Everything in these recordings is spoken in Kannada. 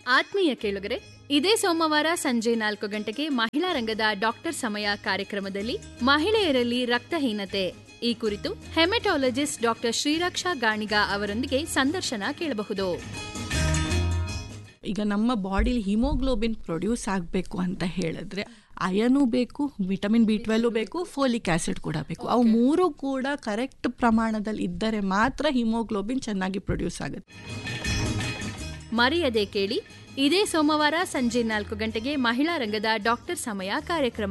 ಆತ್ಮೀಯ ಕೇಳುಗರೆ ಇದೇ ಸೋಮವಾರ ಸಂಜೆ ನಾಲ್ಕು ಗಂಟೆಗೆ ಮಹಿಳಾ ರಂಗದ ಡಾಕ್ಟರ್ ಸಮಯ ಕಾರ್ಯಕ್ರಮದಲ್ಲಿ ಮಹಿಳೆಯರಲ್ಲಿ ರಕ್ತಹೀನತೆ ಈ ಕುರಿತು ಹೆಮೆಟಾಲಜಿಸ್ಟ್ ಡಾಕ್ಟರ್ ಶ್ರೀರಕ್ಷಾ ಗಾಣಿಗ ಅವರೊಂದಿಗೆ ಸಂದರ್ಶನ ಕೇಳಬಹುದು ಈಗ ನಮ್ಮ ಬಾಡಿಲಿ ಹಿಮೋಗ್ಲೋಬಿನ್ ಪ್ರೊಡ್ಯೂಸ್ ಆಗಬೇಕು ಅಂತ ಹೇಳಿದ್ರೆ ಅಯನು ಬೇಕು ವಿಟಮಿನ್ ಬಿ ಟ್ವೆಲ್ವ್ ಬೇಕು ಫೋಲಿಕ್ ಆಸಿಡ್ ಕೂಡ ಬೇಕು ಅವು ಮೂರು ಕೂಡ ಕರೆಕ್ಟ್ ಪ್ರಮಾಣದಲ್ಲಿ ಇದ್ದರೆ ಮಾತ್ರ ಹಿಮೋಗ್ಲೋಬಿನ್ ಚೆನ್ನಾಗಿ ಪ್ರೊಡ್ಯೂಸ್ ಆಗುತ್ತೆ ಮರೆಯದೆ ಕೇಳಿ ಇದೇ ಸೋಮವಾರ ಸಂಜೆ ನಾಲ್ಕು ಗಂಟೆಗೆ ಮಹಿಳಾ ರಂಗದ ಡಾಕ್ಟರ್ ಸಮಯ ಕಾರ್ಯಕ್ರಮ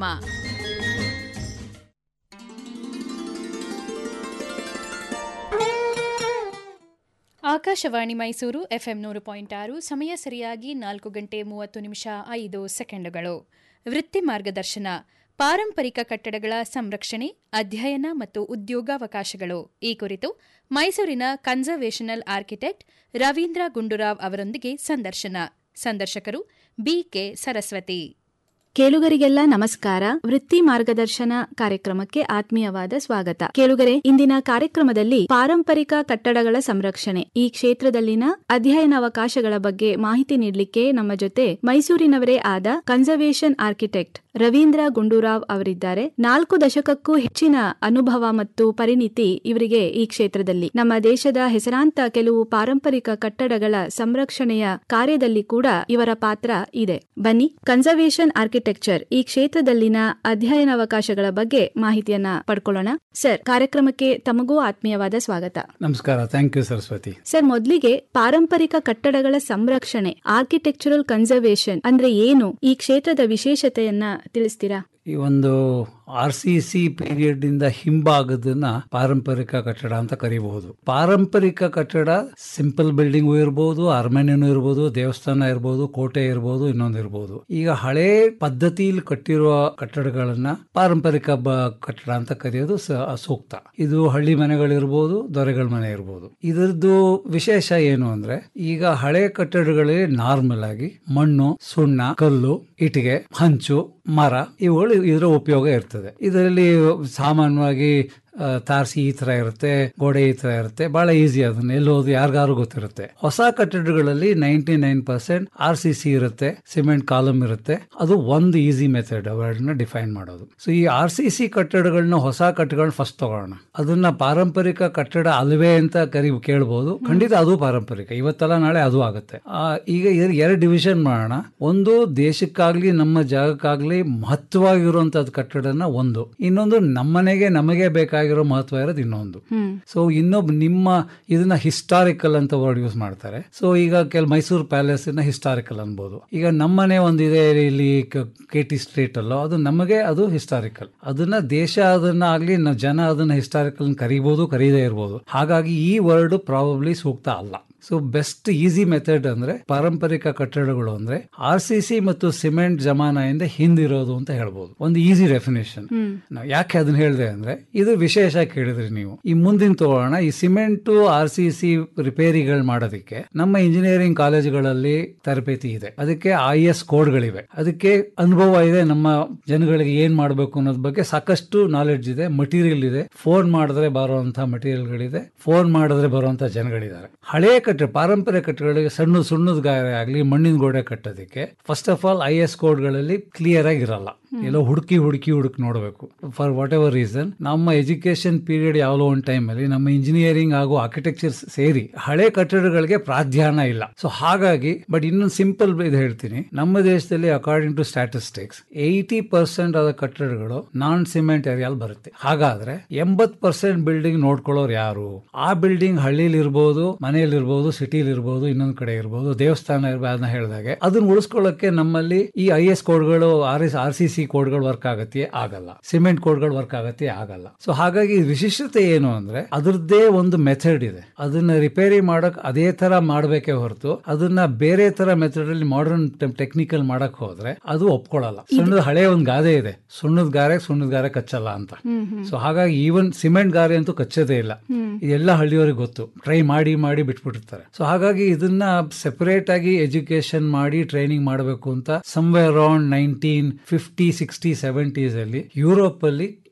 ಆಕಾಶವಾಣಿ ಮೈಸೂರು ಎಫ್ಎಂ ನೂರು ಪಾಯಿಂಟ್ ಆರು ಸಮಯ ಸರಿಯಾಗಿ ನಾಲ್ಕು ಗಂಟೆ ಮೂವತ್ತು ನಿಮಿಷ ಐದು ಸೆಕೆಂಡುಗಳು ವೃತ್ತಿ ಮಾರ್ಗದರ್ಶನ ಪಾರಂಪರಿಕ ಕಟ್ಟಡಗಳ ಸಂರಕ್ಷಣೆ ಅಧ್ಯಯನ ಮತ್ತು ಉದ್ಯೋಗಾವಕಾಶಗಳು ಈ ಕುರಿತು ಮೈಸೂರಿನ ಕನ್ಸರ್ವೇಷನಲ್ ಆರ್ಕಿಟೆಕ್ಟ್ ರವೀಂದ್ರ ಗುಂಡೂರಾವ್ ಅವರೊಂದಿಗೆ ಸಂದರ್ಶನ ಸಂದರ್ಶಕರು ಬಿಕೆ ಸರಸ್ವತಿ ಕೇಳುಗರಿಗೆಲ್ಲ ನಮಸ್ಕಾರ ವೃತ್ತಿ ಮಾರ್ಗದರ್ಶನ ಕಾರ್ಯಕ್ರಮಕ್ಕೆ ಆತ್ಮೀಯವಾದ ಸ್ವಾಗತ ಕೇಳುಗರೆ ಇಂದಿನ ಕಾರ್ಯಕ್ರಮದಲ್ಲಿ ಪಾರಂಪರಿಕ ಕಟ್ಟಡಗಳ ಸಂರಕ್ಷಣೆ ಈ ಕ್ಷೇತ್ರದಲ್ಲಿನ ಅಧ್ಯಯನಾವಕಾಶಗಳ ಬಗ್ಗೆ ಮಾಹಿತಿ ನೀಡಲಿಕ್ಕೆ ನಮ್ಮ ಜೊತೆ ಮೈಸೂರಿನವರೇ ಆದ ಕನ್ಸರ್ವೇಷನ್ ಆರ್ಕಿಟೆಕ್ಟ್ ರವೀಂದ್ರ ಗುಂಡೂರಾವ್ ಅವರಿದ್ದಾರೆ ನಾಲ್ಕು ದಶಕಕ್ಕೂ ಹೆಚ್ಚಿನ ಅನುಭವ ಮತ್ತು ಪರಿಣಿತಿ ಇವರಿಗೆ ಈ ಕ್ಷೇತ್ರದಲ್ಲಿ ನಮ್ಮ ದೇಶದ ಹೆಸರಾಂತ ಕೆಲವು ಪಾರಂಪರಿಕ ಕಟ್ಟಡಗಳ ಸಂರಕ್ಷಣೆಯ ಕಾರ್ಯದಲ್ಲಿ ಕೂಡ ಇವರ ಪಾತ್ರ ಇದೆ ಬನ್ನಿ ಕನ್ಸರ್ವೇಷನ್ ಆರ್ಕಿಟೆಕ್ಚರ್ ಈ ಕ್ಷೇತ್ರದಲ್ಲಿನ ಅಧ್ಯಯನಾವಕಾಶಗಳ ಬಗ್ಗೆ ಮಾಹಿತಿಯನ್ನ ಪಡ್ಕೊಳ್ಳೋಣ ಸರ್ ಕಾರ್ಯಕ್ರಮಕ್ಕೆ ತಮಗೂ ಆತ್ಮೀಯವಾದ ಸ್ವಾಗತ ನಮಸ್ಕಾರ ಥ್ಯಾಂಕ್ ಯು ಸರಸ್ವತಿ ಸರ್ ಮೊದಲಿಗೆ ಪಾರಂಪರಿಕ ಕಟ್ಟಡಗಳ ಸಂರಕ್ಷಣೆ ಆರ್ಕಿಟೆಕ್ಚರಲ್ ಕನ್ಸರ್ವೇಷನ್ ಅಂದ್ರೆ ಏನು ಈ ಕ್ಷೇತ್ರದ ವಿಶೇಷತೆಯನ್ನ ತಿಳಿಸ್ತೀರಾ ಈ ಒಂದು ಆರ್ ಸಿ ಸಿ ಪೀರಿಯಡ್ ಇಂದ ಹಿಂಭಾಗದನ್ನ ಪಾರಂಪರಿಕ ಕಟ್ಟಡ ಅಂತ ಕರಿಬಹುದು ಪಾರಂಪರಿಕ ಕಟ್ಟಡ ಸಿಂಪಲ್ ಬಿಲ್ಡಿಂಗ್ ಇರ್ಬೋದು ಅರಮನೆನೂ ಇರ್ಬೋದು ದೇವಸ್ಥಾನ ಇರ್ಬೋದು ಕೋಟೆ ಇರ್ಬೋದು ಇನ್ನೊಂದು ಇರ್ಬೋದು ಈಗ ಹಳೆ ಪದ್ಧತಿಯಲ್ಲಿ ಕಟ್ಟಿರುವ ಕಟ್ಟಡಗಳನ್ನ ಪಾರಂಪರಿಕ ಬ ಕಟ್ಟಡ ಅಂತ ಕರೆಯೋದು ಸ- ಸೂಕ್ತ ಇದು ಹಳ್ಳಿ ಮನೆಗಳಿರ್ಬೋದು ದೊರೆಗಳ ಮನೆ ಇರ್ಬೋದು ಇದರದ್ದು ವಿಶೇಷ ಏನು ಅಂದ್ರೆ ಈಗ ಹಳೆ ಕಟ್ಟಡಗಳೇ ನಾರ್ಮಲ್ ಆಗಿ ಮಣ್ಣು ಸುಣ್ಣ ಕಲ್ಲು ಇಟ್ಟಿಗೆ ಹಂಚು ಮರ ಇವುಗಳು ಇದರ ಉಪಯೋಗ ಇರ್ತದೆ ಇದರಲ್ಲಿ ಸಾಮಾನ್ಯವಾಗಿ ಆ, ತಾರಸಿ ಈ ತರ ಇರುತ್ತೆ ಗೋಡೆ ಈ ತರ ಇರುತ್ತೆ ಬಹಳ ಈಸಿ ಅದನ್ನ ಎಲ್ಲೋದು ಯಾರಿಗಾರು ಗೊತ್ತಿರುತ್ತೆ ಹೊಸ ಕಟ್ಟಡಗಳಲ್ಲಿ ninety nine percent R C C ಇರುತ್ತೆ ಸಿಮೆಂಟ್ ಕಾಲಮ್ ಇರುತ್ತೆ ಅದು ಒಂದು ಈಸಿ ಮೆಥಡ್ ಅವೆರಡನ್ನ ಡಿಫೈನ್ ಮಾಡೋದು ಸೊ ಈ ಆರ್ ಸಿ ಸಿ ಕಟ್ಟಡಗಳನ್ನ ಹೊಸ ಕಟ್ಟಡಗಳನ್ನ ಫಸ್ಟ್ ತಗೊಳ್ಳೋಣ ಅದನ್ನ ಪಾರಂಪರಿಕ ಕಟ್ಟಡ ಅಲ್ವೇ ಅಂತ ಕರಿ ಕೇಳ್ಬೋದು ಖಂಡಿತ ಅದು ಪಾರಂಪರಿಕ ಇವತ್ತಲ್ಲ ನಾಳೆ ಅದು ಆಗುತ್ತೆ ಆ, ಈಗ ಎರಡು ಡಿವಿಷನ್ ಮಾಡೋಣ ಒಂದು ದೇಶಕ್ಕಾಗ್ಲಿ ನಮ್ಮ ಜಾಗಕ್ಕಾಗ್ಲಿ ಮಹತ್ವವಾಗಿರುವಂತದ್ದು ಕಟ್ಟಡನ ಒಂದು ಇನ್ನೊಂದು ನಮ್ಮನೆಗೆ ನಮಗೆ ಬೇಕಾಗಿರೋ ಮಹತ್ವ ಇರೋದು ಇನ್ನೊಂದು ಸೊ ಇನ್ನೊಬ್ಬ ನಿಮ್ಮ ಇದನ್ನ ಹಿಸ್ಟಾರಿಕಲ್ ಅಂತ ವರ್ಡ್ ಯೂಸ್ ಮಾಡ್ತಾರೆ ಸೊ ಈಗ ಕೆಲ ಮೈಸೂರು ಪ್ಯಾಲೇಸ್ ನ ಹಿಸ್ಟಾರಿಕಲ್ ಅನ್ಬೋದು ಈಗ ನಮ್ಮನೆ ಒಂದಿದೆ ಇಲ್ಲಿ ಕೆ ಟಿ ಸ್ಟ್ರೀಟ್ ಅಲ್ಲೋ ಅದು ನಮಗೆ ಅದು ಹಿಸ್ಟಾರಿಕಲ್ ಅದನ್ನ ದೇಶ ಅದನ್ನ ಆಗ್ಲಿ ನ- ಜನ ಅದನ್ನ ಹಿಸ್ಟಾರಿಕಲ್ ಕರಿಬಹುದು ಕರೀದೇ ಇರ್ಬೋದು ಹಾಗಾಗಿ ಈ ವರ್ಡ್ ಪ್ರಾಬಬ್ಲಿ ಸೂಕ್ತ ಅಲ್ಲ ಸೊ ಬೆಸ್ಟ್ ಈಸಿ ಮೆಥಡ್ ಅಂದ್ರೆ ಪಾರಂಪರಿಕ ಕಟ್ಟಡಗಳು ಅಂದ್ರೆ ಆರ್ ಸಿ ಸಿ ಮತ್ತು ಸಿಮೆಂಟ್ ಜಮಾನೆಯಿಂದ ಹಿಂದಿರೋದು ಅಂತ ಹೇಳ್ಬೋದು ಒಂದು ಈಸಿ ಡೆಫಿನೇಷನ್ ನಾವು ಯಾಕೆ ಅದನ್ನ ಹೇಳಿದೆ ಅಂದ್ರೆ ಇದು ವಿಶೇಷ ಕೇಳಿದ್ರಿ ನೀವು ಈ ಮುಂದಿನ ತಗೋಣ ಈ ಸಿಮೆಂಟ್ ಆರ್ ಸಿ ಸಿ ರಿಪೇರಿಗಳು ಮಾಡೋದಕ್ಕೆ ನಮ್ಮ ಇಂಜಿನಿಯರಿಂಗ್ ಕಾಲೇಜುಗಳಲ್ಲಿ ತರಬೇತಿ ಇದೆ ಅದಕ್ಕೆ ಐ ಎಸ್ ಕೋಡ್ಗಳಿವೆ ಅದಕ್ಕೆ ಅನುಭವ ಇದೆ ನಮ್ಮ ಜನಗಳಿಗೆ ಏನ್ ಮಾಡಬೇಕು ಅನ್ನೋದ್ ಬಗ್ಗೆ ಸಾಕಷ್ಟು ನಾಲೆಡ್ಜ್ ಇದೆ ಮಟೀರಿಯಲ್ ಇದೆ ಫೋನ್ ಮಾಡಿದ್ರೆ ಬರುವಂತ ಮಟೀರಿಯಲ್ಗಳಿದೆ ಫೋನ್ ಮಾಡಿದ್ರೆ ಬರುವಂತ ಜನಗಳಿದ್ದಾರೆ ಹಳೆ ಕಟ್ಟಡ ಪಾರಂಪರಿಕ ಕಟ್ಟಡಗಳಿಗೆ ಸಣ್ಣ ಸುಣ್ಣದ ಗಾಯ ಆಗಲಿ ಮಣ್ಣಿನ ಗೋಡೆ ಕಟ್ಟೋದಕ್ಕೆ first of all I S ಕೋಡ್ಗಳಲ್ಲಿ ಕ್ಲಿಯರ್ ಆಗಿ ಇರಲ್ಲ ಎಲ್ಲೋ ಹುಡುಕಿ ಹುಡುಕಿ ಹುಡುಕಿ ನೋಡಬೇಕು ಫಾರ್ ವಾಟ್ ಎವರ್ ರೀಸನ್ ನಮ್ಮ ಎಜುಕೇಶನ್ ಪೀರಿಯಡ್ ಯಾವ್ದೋ ಒಂದು ಟೈಮ್ ಅಲ್ಲಿ ನಮ್ಮ ಇಂಜಿನಿಯರಿಂಗ್ ಹಾಗೂ ಆರ್ಕಿಟೆಕ್ಚರ್ ಸೇರಿ ಹಳೆ ಕಟ್ಟಡಗಳಿಗೆ ಪ್ರಾಧಾನ್ಯ ಇಲ್ಲ ಸೊ ಹಾಗಾಗಿ ಬಟ್ ಇನ್ನೊಂದು ಸಿಂಪಲ್ ಇದು ಹೇಳ್ತೀನಿ ನಮ್ಮ ದೇಶದಲ್ಲಿ according to statistics eighty percent ಆದ ಕಟ್ಟಡಗಳು ನಾನ್ ಸಿಮೆಂಟ್ ಏರಿಯಾಲ್ ಬರುತ್ತೆ ಹಾಗಾದ್ರೆ ಎಂಬತ್ ಪರ್ಸೆಂಟ್ ಬಿಲ್ಡಿಂಗ್ ನೋಡ್ಕೊಳ್ಳೋರು ಯಾರು ಆ ಬಿಲ್ಡಿಂಗ್ ಹಳ್ಳಿಲಿ ಇರ್ಬೋದು ಮನೆಯಲ್ಲಿ ಇರ್ಬೋದು ಸಿಟಿಲಿ ಇರ್ಬೋದು ಇನ್ನೊಂದ್ ಕಡೆ ಇರ್ಬೋದು ದೇವಸ್ಥಾನ ಇರ್ಬೋದು ಅದನ್ನ ಹೇಳಿದಾಗೆ ಅದನ್ನ ಉಳಿಸ್ಕೊಳ್ಳೋಕೆ ನಮ್ಮಲ್ಲಿ ಈ ಐ ಎಸ್ ಕೋಡ್ಗಳು R S R C C ಕೋಡ್ಗಳು ವರ್ಕ್ ಆಗತ್ತೆ ಆಗಲ್ಲ ಸಿಮೆಂಟ್ ಕೋಡ್ಗಳು ವರ್ಕ್ ಆಗತ್ತೆ ಆಗಲ್ಲ ಸೊ ಹಾಗಾಗಿ ವಿಶಿಷ್ಟತೆ ಏನು ಅಂದ್ರೆ ಅದ್ರದ್ದೇ ಒಂದು ಮೆಥಡ್ ಇದೆ ಅದನ್ನ ರಿಪೇರಿ ಮಾಡಕ್ ಅದೇ ತರ ಮಾಡ್ಬೇಕೇ ಹೊರತು ಅದನ್ನ ಬೇರೆ ತರ ಮೆಥಡ್ ಅಲ್ಲಿ ಮಾಡರ್ನ್ ಟೆಕ್ನಿಕಲ್ ಮಾಡಕ್ ಹೋದ್ರೆ ಅದು ಒಪ್ಕೊಳ್ಳಲ್ಲ ಸುಣ್ಣದ ಹಳೆ ಒಂದು ಗಾದೆ ಇದೆ ಸುಣ್ಣದ ಗಾರೆ ಸುಣ್ಣದ ಗಾರೆ ಕಚ್ಚಲ್ಲ ಅಂತ ಸೊ ಹಾಗಾಗಿ ಈವನ್ ಸಿಮೆಂಟ್ ಗಾರೆ ಅಂತೂ ಕಚ್ಚೋದೇ ಇಲ್ಲ ಇದೆಲ್ಲ ಹಳ್ಳಿಯವರಿಗೆ ಗೊತ್ತು ಟ್ರೈ ಮಾಡಿ ಮಾಡಿ ಬಿಟ್ಬಿಟ್ಟಿರ್ತಾರೆ ಸೊ ಹಾಗಾಗಿ ಇದನ್ನ ಸೆಪರೇಟ್ ಆಗಿ ಎಜುಕೇಶನ್ ಮಾಡಿ ಟ್ರೈನಿಂಗ್ ಮಾಡಬೇಕು ಅಂತ somewhere around nineteen fifty sixty seventies ಅಲ್ಲಿ ಯುರೋಪ್ ಅಲ್ಲಿ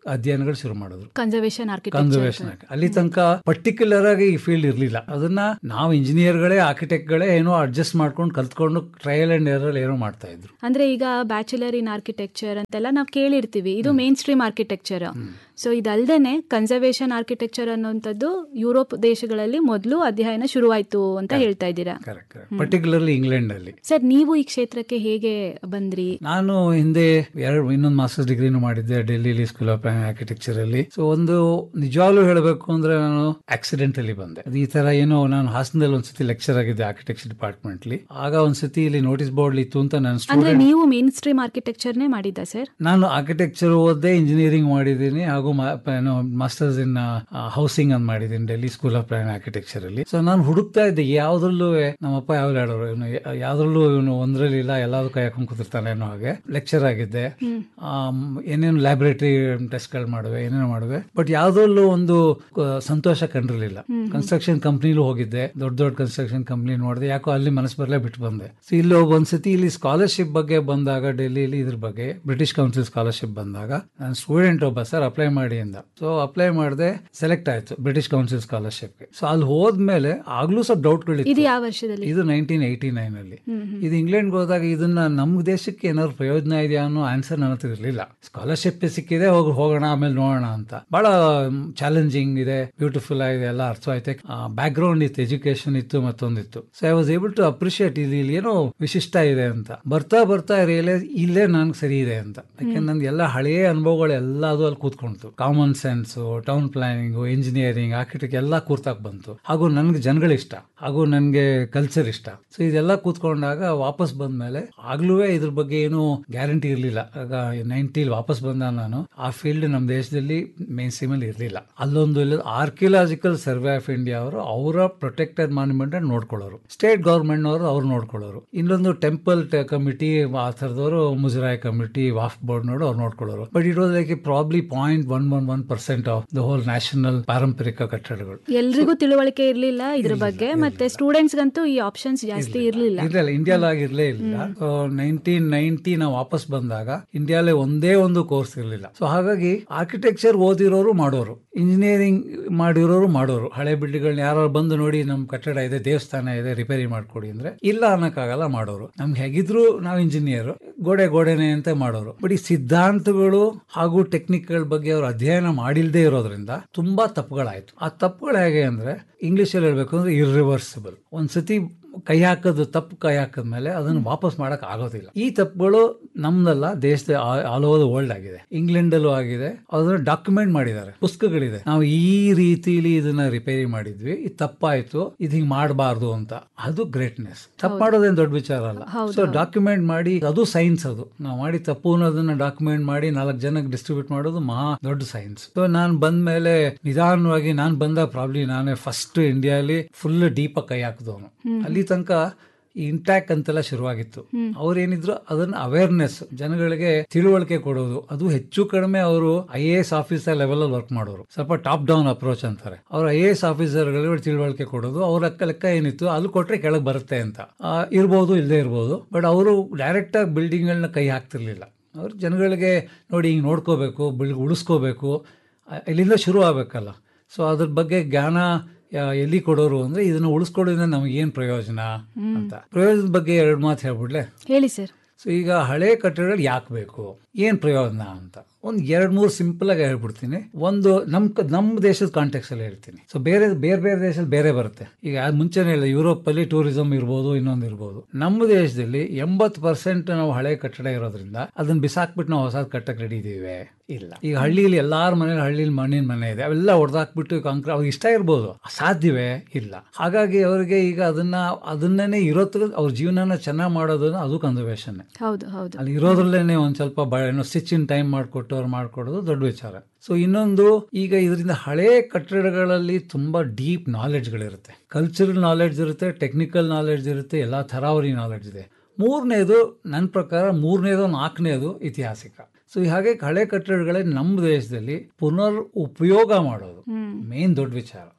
ಅಧ್ಯಯನಗಳು ಶುರು ಮಾಡಿದ್ರು ಕನ್ಸರ್ವೇಷನ್ ಆರ್ಕಿಟೆಕ್ಚರ್ ಕನ್ಸರ್ವೇಷನ್ ಅಲ್ಲಿ ತನಕ ಪರ್ಟಿಕ್ಯುಲರ್ ಆಗಿ ಈ ಫೀಲ್ಡ್ ಇರಲಿಲ್ಲ ಅದನ್ನ ನಾವು ಇಂಜಿನಿಯರ್ಗಳೇ ಆರ್ಕಿಟೆಕ್ಟ್ಗಳೇ ಏನೋ ಅಡ್ಜಸ್ಟ್ ಮಾಡ್ಕೊಂಡು ಕಲ್ತ್ಕೊಂಡು ಟ್ರಯಲ್ ಅಂಡ್ ಎರರ್ ಏನೋ ಮಾಡ್ತಾ ಇದ್ರು ಅಂದ್ರೆ ಈಗ ಬ್ಯಾಚುಲರ್ ಇನ್ ಆರ್ಕಿಟೆಕ್ಚರ್ ಅಂತೆಲ್ಲ ನಾವು ಕೇಳಿರ್ತೀವಿ ಇದು ಮೇನ್ ಸ್ಟ್ರೀಮ್ ಆರ್ಕಿಟೆಕ್ಚರ್ ಸೊ ಇದಲ್ದೇನೆ ಕನ್ಸರ್ವೇಷನ್ ಆರ್ಕಿಟೆಕ್ಚರ್ ಅನ್ನುವಂಥದ್ದು ಯುರೋಪ್ ದೇಶಗಳಲ್ಲಿ ಮೊದಲು ಅಧ್ಯಯನ ಶುರುವಾಯ್ತು ಅಂತ ಹೇಳ್ತಾ ಇದ್ದೀರಾ ಕರೆಕ್ಟ್ ಕರೆಕ್ಟ್ ಪರ್ಟಿಕ್ಯುಲರ್ಲಿ ಇಂಗ್ಲೆಂಡ್ ಅಲ್ಲಿ ಸರ್ ನೀವು ಈ ಕ್ಷೇತ್ರಕ್ಕೆ ಹೇಗೆ ಬಂದ್ರಿ ನಾನು ಹಿಂದೆ ಎರಡು ಇನ್ನೊಂದು ಮಾಸ್ಟರ್ಸ್ ಡಿಗ್ರಿನೂ ಮಾಡಿದ್ದೆ ಡೆಲ್ಲಿಲಿ ಸ್ಕೂಲ್ ಆಫ್ ಆರ್ಕಿಟೆಕ್ಚರ್ ಅಲ್ಲಿ ಸೊ ಒಂದು ನಿಜವಾಗ್ಲೂ ಹೇಳಬೇಕು ಅಂದ್ರೆ ನಾನು ಆಕ್ಸಿಡೆಂಟ್ ಅಲ್ಲಿ ಬಂದೆ ಅದು ಈ ತರ ಏನೋ ನಾನು ಹಾಸನದಲ್ಲಿ ಒಂದ್ಸತಿ ಲೆಕ್ಚರ್ ಆಗಿದ್ದೆ ಆರ್ಕಿಟೆಕ್ಚರ್ ಡಿಪಾರ್ಟ್ಮೆಂಟ್ ಅಲ್ಲಿ ಆಗ ಒಂದ್ಸತಿ ಇಲ್ಲಿ ನೋಟಿಸ್ ಬೋರ್ಡ್ ಇತ್ತು ಅಂತ ನನ್ನ ಅಂದ್ರೆ ಸ್ಟೂಡೆಂಟ್ ನೀವು ಮೇನ್ ಸ್ಟ್ರೀಮ್ ಆರ್ಕಿಟೆಕ್ಚರ್ನೇ ಮಾಡಿದ್ದ ಸರ್ ನಾನು ಆರ್ಕಿಟೆಕ್ಚರ್ ಓದ್ದೆ ಇಂಜಿನಿಯರಿಂಗ್ ಮಾಡಿದ್ದೀನಿ ಹಾಗೂ ಮಾಸ್ಟರ್ಸ್ ಇನ್ ಹೌಸಿಂಗ್ ಅಂತ ಮಾಡಿದ್ದೀನಿ Delhi school of plan architecture ಅಲ್ಲಿ ಸೊ ನಾನು ಹುಡುಕ್ತಾ ಇದ್ದೆ ಯಾವ್ದ್ರಲ್ಲೂ ನಮ್ಮಪ್ಪ ಯಾವ ಹೇಳೋರು ಇವನು ಯಾವ್ದ್ರಲ್ಲೂ ಇವನು ಒಂದ್ರಲ್ಲಿ ಇಲ್ಲ ಎಲ್ಲಾದ್ರು ಕೈ ಹಾಕೊಂಡ್ ಕೂತಿರ್ತಾನೆ ಅನ್ನೋ ಹಾಗೆ ಲೆಕ್ಚರ್ ಆಗಿದ್ದೆ ಆಮ್, ಏನೇನು ಲ್ಯಾಬೊರೇಟರಿ ಟೆಸ್ಟ್ಗಳು ಮಾಡುವೆ ಏನೇನೋ ಮಾಡುವೆ ಬಟ್ ಯಾವ್ದ್ರಲ್ಲೂ ಒಂದು ಆ, ಸಂತೋಷ ಕಂಡಿರ್ಲಿಲ್ಲ ಕನ್ಸ್ಟ್ರಕ್ಷನ್ ಕಂಪ್ನಿಲೂ ಹೋಗಿದ್ದೆ ದೊಡ್ಡ ದೊಡ್ಡ ಕನ್ಸ್ಟ್ರಕ್ಷನ್ ಕಂಪ್ನಿ ನೋಡಿದೆ ಯಾಕೋ ಅಲ್ಲಿ ಮನಸ್ಸು ಬರಲೇ ಬಿಟ್ಟು ಬಂದೆ ಸೊ ಇಲ್ಲಿ ಒಬ್ಬ ಒಂದ್ಸತಿ ಇಲ್ಲಿ ಸ್ಕಾಲರ್ಶಿಪ್ ಬಗ್ಗೆ ಬಂದಾಗ ಡೆಲ್ಲಿಲಿ ಇದ್ರ ಬಗ್ಗೆ ಬ್ರಿಟಿಷ್ ಕೌನ್ಸಿಲ್ ಸ್ಕಾಲರ್ಶಿಪ್ ಬಂದಾಗ ನಾನು ಸ್ಟೂಡೆಂಟ್ ಒಬ್ಬ ಸರ್ ಅಪ್ಲೈ ಮಾಡಿ ಅಂದ ಸೊ ಅಪ್ಲೈ ಮಾಡಿದೆ ಸೆಲೆಕ್ಟ್ ಆಯ್ತು ಬ್ರಿಟಿಷ್ ಕೌನ್ಸಿಲ್ ಸ್ಕಾಲರ್ಶಿಪ್ಗೆ ಸೊ ಅಲ್ಲಿ ಹೋದ್ಮೇಲೆ ಆಗ್ಲೂ ಸ್ವಲ್ಪ ಇದು ಡೌಟ್ಗಳಿತ್ತು ಯಾವ ವರ್ಷದಲ್ಲಿ ಇದು ನೈನ್ಟೀನ್ ಏಯ್ಟಿ ನೈನ್ ಅಲ್ಲಿ ಇದು ಇಂಗ್ಲೆಂಡ್ಗೆ ಹೋದಾಗ ಇದನ್ನ ನಮ್ಮ ದೇಶಕ್ಕೆ ಏನಾದ್ರು ಪ್ರಯೋಜನ ಇದೆಯಾ ಅನ್ನೋ ಆನ್ಸರ್ ನನ್ನ ಹತ್ರ ಇರಲಿಲ್ಲ ಸ್ಕಾಲರ್ಶಿಪ್ ಸಿಕ್ಕಿದೆ ಹೋಗಿ ಹೋಗೋಣ ಆಮೇಲೆ ನೋಡೋಣ ಅಂತ ಬಹಳ ಚಾಲೆಂಜಿಂಗ್ ಇದೆ ಬ್ಯೂಟಿಫುಲ್ ಆಗಿದೆ ಎಲ್ಲ ಅರ್ಥ ಆಯ್ತು ಬ್ಯಾಕ್ ಗ್ರೌಂಡ್ ಇತ್ತು ಎಜುಕೇಶನ್ ಇತ್ತು ಮತ್ತೊಂದಿತ್ತು so I was able to appreciate ಇಲ್ಲಿ ಇಲ್ಲಿ ಏನೋ ವಿಶಿಷ್ಟ ಇದೆ ಅಂತ ಬರ್ತಾ ಬರ್ತಾ ರಿಯಲೈಸ್ ಇಲ್ಲೇ ನನ್ಗೆ ಸರಿ ಇದೆ ಅಂತ ಯಾಕೆಂದ್ರೆ ನನ್ಗೆ ಎಲ್ಲ ಹಳೆಯ ಅನುಭವಗಳು ಎಲ್ಲ ಅದು ಅಲ್ಲಿ ಕೂತ್ಕೊಂತು common sense town planning engineering architect ಎಲ್ಲ ಕೂರ್ತಾಕ್ ಬಂತು ಹಾಗೂ ನನ್ಗೆ ಜನಗಳು ಇಷ್ಟ ಹಾಗೂ ನನ್ಗೆ ಕಲ್ಚರ್ ಇಷ್ಟ ಸೊ ಇದೆಲ್ಲ ಕೂತ್ಕೊಂಡಾಗ ವಾಪಸ್ ಬಂದ್ಮೇಲೆ ಆಗ್ಲೂ ಇದ್ರ ಬಗ್ಗೆ ಏನು ಗ್ಯಾರಂಟಿ ಇರಲಿಲ್ಲ ಆಗ ನೈನ್ಟಿಲ್ ವಾಪಸ್ ಬಂದ ನಾನು ಆ ಫೀಲ್ಡ್ ನಮ್ಮ ದೇಶದಲ್ಲಿ ಮೇನ್ ಸ್ಟ್ರೀಮ್ ಅಲ್ಲಿ ಇರಲಿಲ್ಲ ಅಲ್ಲೊಂದು ಆರ್ಕಿಯಲಾಜಿಕಲ್ ಸರ್ವೆ ಆಫ್ ಇಂಡಿಯಾ ಅವರು ಅವರ ಪ್ರೊಟೆಕ್ಟೆಡ್ ಮಾನ್ಯುಮೆಂಟ್ ಅನ್ನು ನೋಡ್ಕೊಳ್ಳೋರು ಸ್ಟೇಟ್ ಗೌರ್ಮೆಂಟ್ ಅವರು ಅವ್ರು ನೋಡ್ಕೊಳ್ಳೋರು ಇನ್ನೊಂದು ಟೆಂಪಲ್ ಕಮಿಟಿ ಆ ಥರದವರು ಮುಜರಾಯ್ ಕಮಿಟಿ ವಾಫ್ ಬೋರ್ಡ್ ನೋಡು ಅವ್ರು ನೋಡ್ಕೊಳ್ಳೋರು but it was like probably point one one one percent of the whole national ಪಾರಂಪರಿಕ ಕಟ್ಟಡಗಳು ಎಲ್ರಿಗೂ ತಿಳುವಳಿಕೆ ಇರ್ಲಿಲ್ಲ ಇದ್ರ ಬಗ್ಗೆ ಮತ್ತೆ ಸ್ಟೂಡೆಂಟ್ಸ್ ಗಂತೂ ಈ ಆಪ್ಷನ್ಸ್ ಜಾಸ್ತಿ ಇರ್ಲಿಲ್ಲ ಇರ್ಲಿಲ್ಲ ಇಂಡಿಯಾಲಾಗಿ ಇರ್ಲೇ ಇಲ್ಲ ನೈನ್ಟೀನ್ ನೈನ್ಟಿ ನಾವು ವಾಪಸ್ ಬಂದಾಗ ಇಂಡಿಯಾಲೇ ಒಂದೇ ಒಂದು ಕೋರ್ಸ್ ಇರಲಿಲ್ಲ ಸೊ ಹಾಗಾಗಿ ಆರ್ಕಿಟೆಕ್ಚರ್ ಓದಿರೋರು ಮಾಡೋರು ಇಂಜಿನಿಯರಿಂಗ್ ಮಾಡಿರೋರು ಮಾಡೋರು ಹಳೆ ಬಿಲ್ಡಿಂಗ್ಗಳನ್ನ ಯಾರು ಬಂದು ನೋಡಿ ನಮ್ ಕಟ್ಟಡ ಇದೆ ದೇವಸ್ಥಾನ ಇದೆ ರಿಪೇರಿ ಮಾಡ್ಕೊಡಿ ಅಂದ್ರೆ ಇಲ್ಲ ಅನ್ನಕ್ಕಾಗಲ್ಲ ಮಾಡೋರು ನಮ್ಗೆ ಹೇಗಿದ್ರು ನಾವು ಇಂಜಿನಿಯರ್ ಗೋಡೆ ಗೋಡೆನೆ ಅಂತ ಮಾಡೋರು ಬಟ್ ಈ ಸಿದ್ಧಾಂತಗಳು ಹಾಗೂ ಟೆಕ್ನಿಕ್ಗಳ ಬಗ್ಗೆ ಅವರು ಅಧ್ಯಯನ ಮಾಡಿಲ್ದೇ ಇರೋದ್ರಿಂದ ತುಂಬಾ ತಪ್ಪುಗಳಾಯ್ತು ಆ ತಪ್ಪುಗಳು ಹೇಗೆ ಅಂದ್ರೆ ಇಂಗ್ಲಿಷ್ ಅಲ್ಲಿ ಹೇಳ್ಬೇಕು ಅಂದ್ರೆ ಇರ್ರಿವರ್ಸಿಬಲ್ ಒಂದ್ಸತಿ ಕೈ ಹಾಕೋದು ತಪ್ಪು ಕೈ ಹಾಕಿದ್ಮೇಲೆ ಅದನ್ನು ವಾಪಸ್ ಮಾಡಕ್ ಆಗೋದಿಲ್ಲ ಈ ತಪ್ಪುಗಳು ನಮ್ದಲ್ಲ ದೇಶದ ಆಲ್ ಓವರ್ ದ ವರ್ಲ್ಡ್ ಆಗಿದೆ ಇಂಗ್ಲೆಂಡಲ್ಲೂ ಆಗಿದೆ ಅದನ್ನ ಡಾಕ್ಯುಮೆಂಟ್ ಮಾಡಿದ್ದಾರೆ ಪುಸ್ತಕಗಳಿದೆ ನಾವು ಈ ರೀತಿಲಿ ಇದನ್ನ ರಿಪೇರಿ ಮಾಡಿದ್ವಿ ಇದು ತಪ್ಪಾಯ್ತು ಇದು ಹಿಂಗ್ ಮಾಡಬಾರ್ದು ಅಂತ ಅದು ಗ್ರೇಟ್ನೆಸ್ ತಪ್ಪು ಮಾಡೋದೇನು ದೊಡ್ಡ ವಿಚಾರ ಅಲ್ಲ ಸೊ ಡಾಕ್ಯುಮೆಂಟ್ ಮಾಡಿ ಅದು ಸೈನ್ಸ್ ಅದು ನಾವು ಮಾಡಿ ತಪ್ಪು ಅನ್ನೋದನ್ನ ಡಾಕ್ಯುಮೆಂಟ್ ಮಾಡಿ ನಾಲ್ಕು ಜನಕ್ಕೆ ಡಿಸ್ಟ್ರಿಬ್ಯೂಟ್ ಮಾಡೋದು ಮಹಾ ದೊಡ್ಡ ಸೈನ್ಸ್ ಸೊ ನಾನು ಬಂದ್ಮೇಲೆ ನಿಧಾನವಾಗಿ ನಾನು ಬಂದ ಪ್ರಾಬ್ಲಿ ನಾನೇ ಫಸ್ಟ್ ಇಂಡಿಯಾಲಿ ಫುಲ್ ಡೀಪ್ ಕೈ ಹಾಕಿದವನು ಅಲ್ಲಿ ತನಕ ಇಂಟ್ಯಾಕ್ ಅಂತೆಲ್ಲ ಶುರುವಾಗಿತ್ತು ಅವ್ರೇನಿದ್ರು ಅದನ್ನ ಅವೇರ್ನೆಸ್ ಜನಗಳಿಗೆ ತಿಳುವಳಿಕೆ ಕೊಡೋದು ಅದು ಹೆಚ್ಚು ಕಡಿಮೆ ಅವರು I A S officer level ಅಲ್ಲಿ ವರ್ಕ್ ಮಾಡೋರು ಸ್ವಲ್ಪ ಟಾಪ್ ಡೌನ್ ಅಪ್ರೋಚ್ ಅಂತಾರೆ ಅವ್ರು ಐ ಎ ಎಸ್ ಆಫೀಸರ್ಗಳಿಗೆ ತಿಳುವಳಿಕೆ ಕೊಡೋದು ಅವ್ರ ಲೆಕ್ಕ ಲೆಕ್ಕ ಏನಿತ್ತು ಅಲ್ಲಿ ಕೊಟ್ರೆ ಕೆಳಗೆ ಬರುತ್ತೆ ಅಂತ ಆ, ಇರ್ಬೋದು ಇಲ್ಲದೆ ಇರ್ಬೋದು ಬಟ್ ಅವರು ಡೈರೆಕ್ಟ್ ಆಗಿ ಬಿಲ್ಡಿಂಗ್ ಗಳನ್ನ ಕೈ ಹಾಕ್ತಿರ್ಲಿಲ್ಲ ಅವ್ರು ಜನಗಳಿಗೆ ನೋಡಿ ಹಿಂಗೆ ನೋಡ್ಕೋಬೇಕು ಬಿಲ್ಡ್ ಉಳಿಸ್ಕೋಬೇಕು ಆ, ಇಲ್ಲಿಂದ ಶುರು ಆಗ್ಬೇಕಲ್ಲ ಸೊ ಅದ್ರ ಬಗ್ಗೆ ಜ್ಞಾನ ಯಾ- ಎಲ್ಲಿ ಕೊಡೋರು ಅಂದ್ರೆ ಇದನ್ನ ಉಳಿಸ್ಕೊಳ್ಳೋದ್ರಿಂದ ನಮ್ಗೆ ಏನ್ ಪ್ರಯೋಜನ ಅಂತ ಪ್ರಯೋಜನದ ಬಗ್ಗೆ ಎರಡು ಮಾತು ಹೇಳ್ಬಿಡ್ಲೆ ಹೇಳಿ ಸರ್ ಸೊ ಈಗ ಹಳೆ ಕಟ್ಟಡಗಳು ಯಾಕೆ ಬೇಕು ಏನ್ ಪ್ರಯೋಜನ ಅಂತ ಒಂದ್ ಎರಡ್ ಮೂರು ಸಿಂಪಲ್ ಆಗಿ ಹೇಳ್ಬಿಡ್ತೀನಿ ಒಂದು ನಮ್ ಕ- ನಮ್ ದೇಶದ ಕಾಂಟೆಕ್ಸ್ ಅಲ್ಲಿ ಹೇಳ್ತೀನಿ ಸೊ ಬೇರೆ ಬೇರೆ ಬೇರೆ ದೇಶದಲ್ಲಿ ಬೇರೆ ಬರುತ್ತೆ ಈಗ ಅದ್ ಮುಂಚೆನೇ ಹೇಳಿದೆ ಯುರೋಪ್ ಅಲ್ಲಿ ಟೂರಿಸಂ ಇರ್ಬೋದು ಇನ್ನೊಂದು ಇರ್ಬೋದು ನಮ್ಮ ದೇಶದಲ್ಲಿ ಎಂಬತ್ತು ಪರ್ಸೆಂಟ್ ನಾವು ಹಳೆ ಕಟ್ಟಡ ಇರೋದ್ರಿಂದ ಅದನ್ನ ಬಿಸಾಕ್ಬಿಟ್ಟು ನಾವು ಹೊಸ ಕಟ್ಟಕ್ಕೆ ರೆಡಿ ಇದೀವಿ ಇಲ್ಲ ಈಗ ಹಳ್ಳಿಲಿ ಎಲ್ಲಾರ ಮನೇಲಿ ಹಳ್ಳಿಲಿ ಮಣ್ಣಿನ ಮನೆ ಇದೆ ಅವೆಲ್ಲ ಹೊಡೆದಾಕ್ಬಿಟ್ಟು ಕಾಂಕ್ರೀಟ್ ಅವ್ರಿಗೆ ಇಷ್ಟ ಇರ್ಬೋದು ಸಾಧ್ಯವೇ ಇಲ್ಲ ಹಾಗಾಗಿ ಅವರಿಗೆ ಈಗ ಅದನ್ನ ಅದನ್ನೇ ಇರೋತ್ ಅವ್ರ ಜೀವನನ ಚೆನ್ನಾಗಿ ಮಾಡೋದನ್ನ ಅದು ಕನ್ಸರ್ವೇಷನ್ ಹೌದು ಹೌದು ಅಲ್ಲಿ ಇರೋದ್ರಲ್ಲೇನೆ ಒಂದ್ ಸ್ವಲ್ಪ ಬ ಏನೋ ಸ್ಟಿಚ್ ಇನ್ ಟೈಮ್ ಮಾಡಿಕೊಟ್ಟು ಅವ್ರು ಮಾಡ್ಕೊಡೋದು ದೊಡ್ಡ ವಿಚಾರ ಸೊ ಇನ್ನೊಂದು ಈಗ ಇದರಿಂದ ಹಳೆ ಕಟ್ಟಡಗಳಲ್ಲಿ ತುಂಬಾ ಡೀಪ್ ನಾಲೆಡ್ಜ್ಗಳಿರುತ್ತೆ ಕಲ್ಚರಲ್ ನಾಲೆಡ್ಜ್ ಇರುತ್ತೆ ಟೆಕ್ನಿಕಲ್ ನಾಲೆಡ್ಜ್ ಇರುತ್ತೆ ಎಲ್ಲಾ ಥರಾವರಿ ನಾಲೆಡ್ಜ್ ಇದೆ ಮೂರನೇದು ನನ್ನ ಪ್ರಕಾರ ಮೂರನೇದು ನಾಲ್ಕನೇದು ಐತಿಹಾಸಿಕ ಸೊ ಹಾಗೆ ಹಳೆ ಕಟ್ಟಡಗಳೇ ನಮ್ಮ ದೇಶದಲ್ಲಿ ಪುನರ್ ಉಪಯೋಗ ಮಾಡೋದು ಮೇನ್ ದೊಡ್ಡ ವಿಚಾರ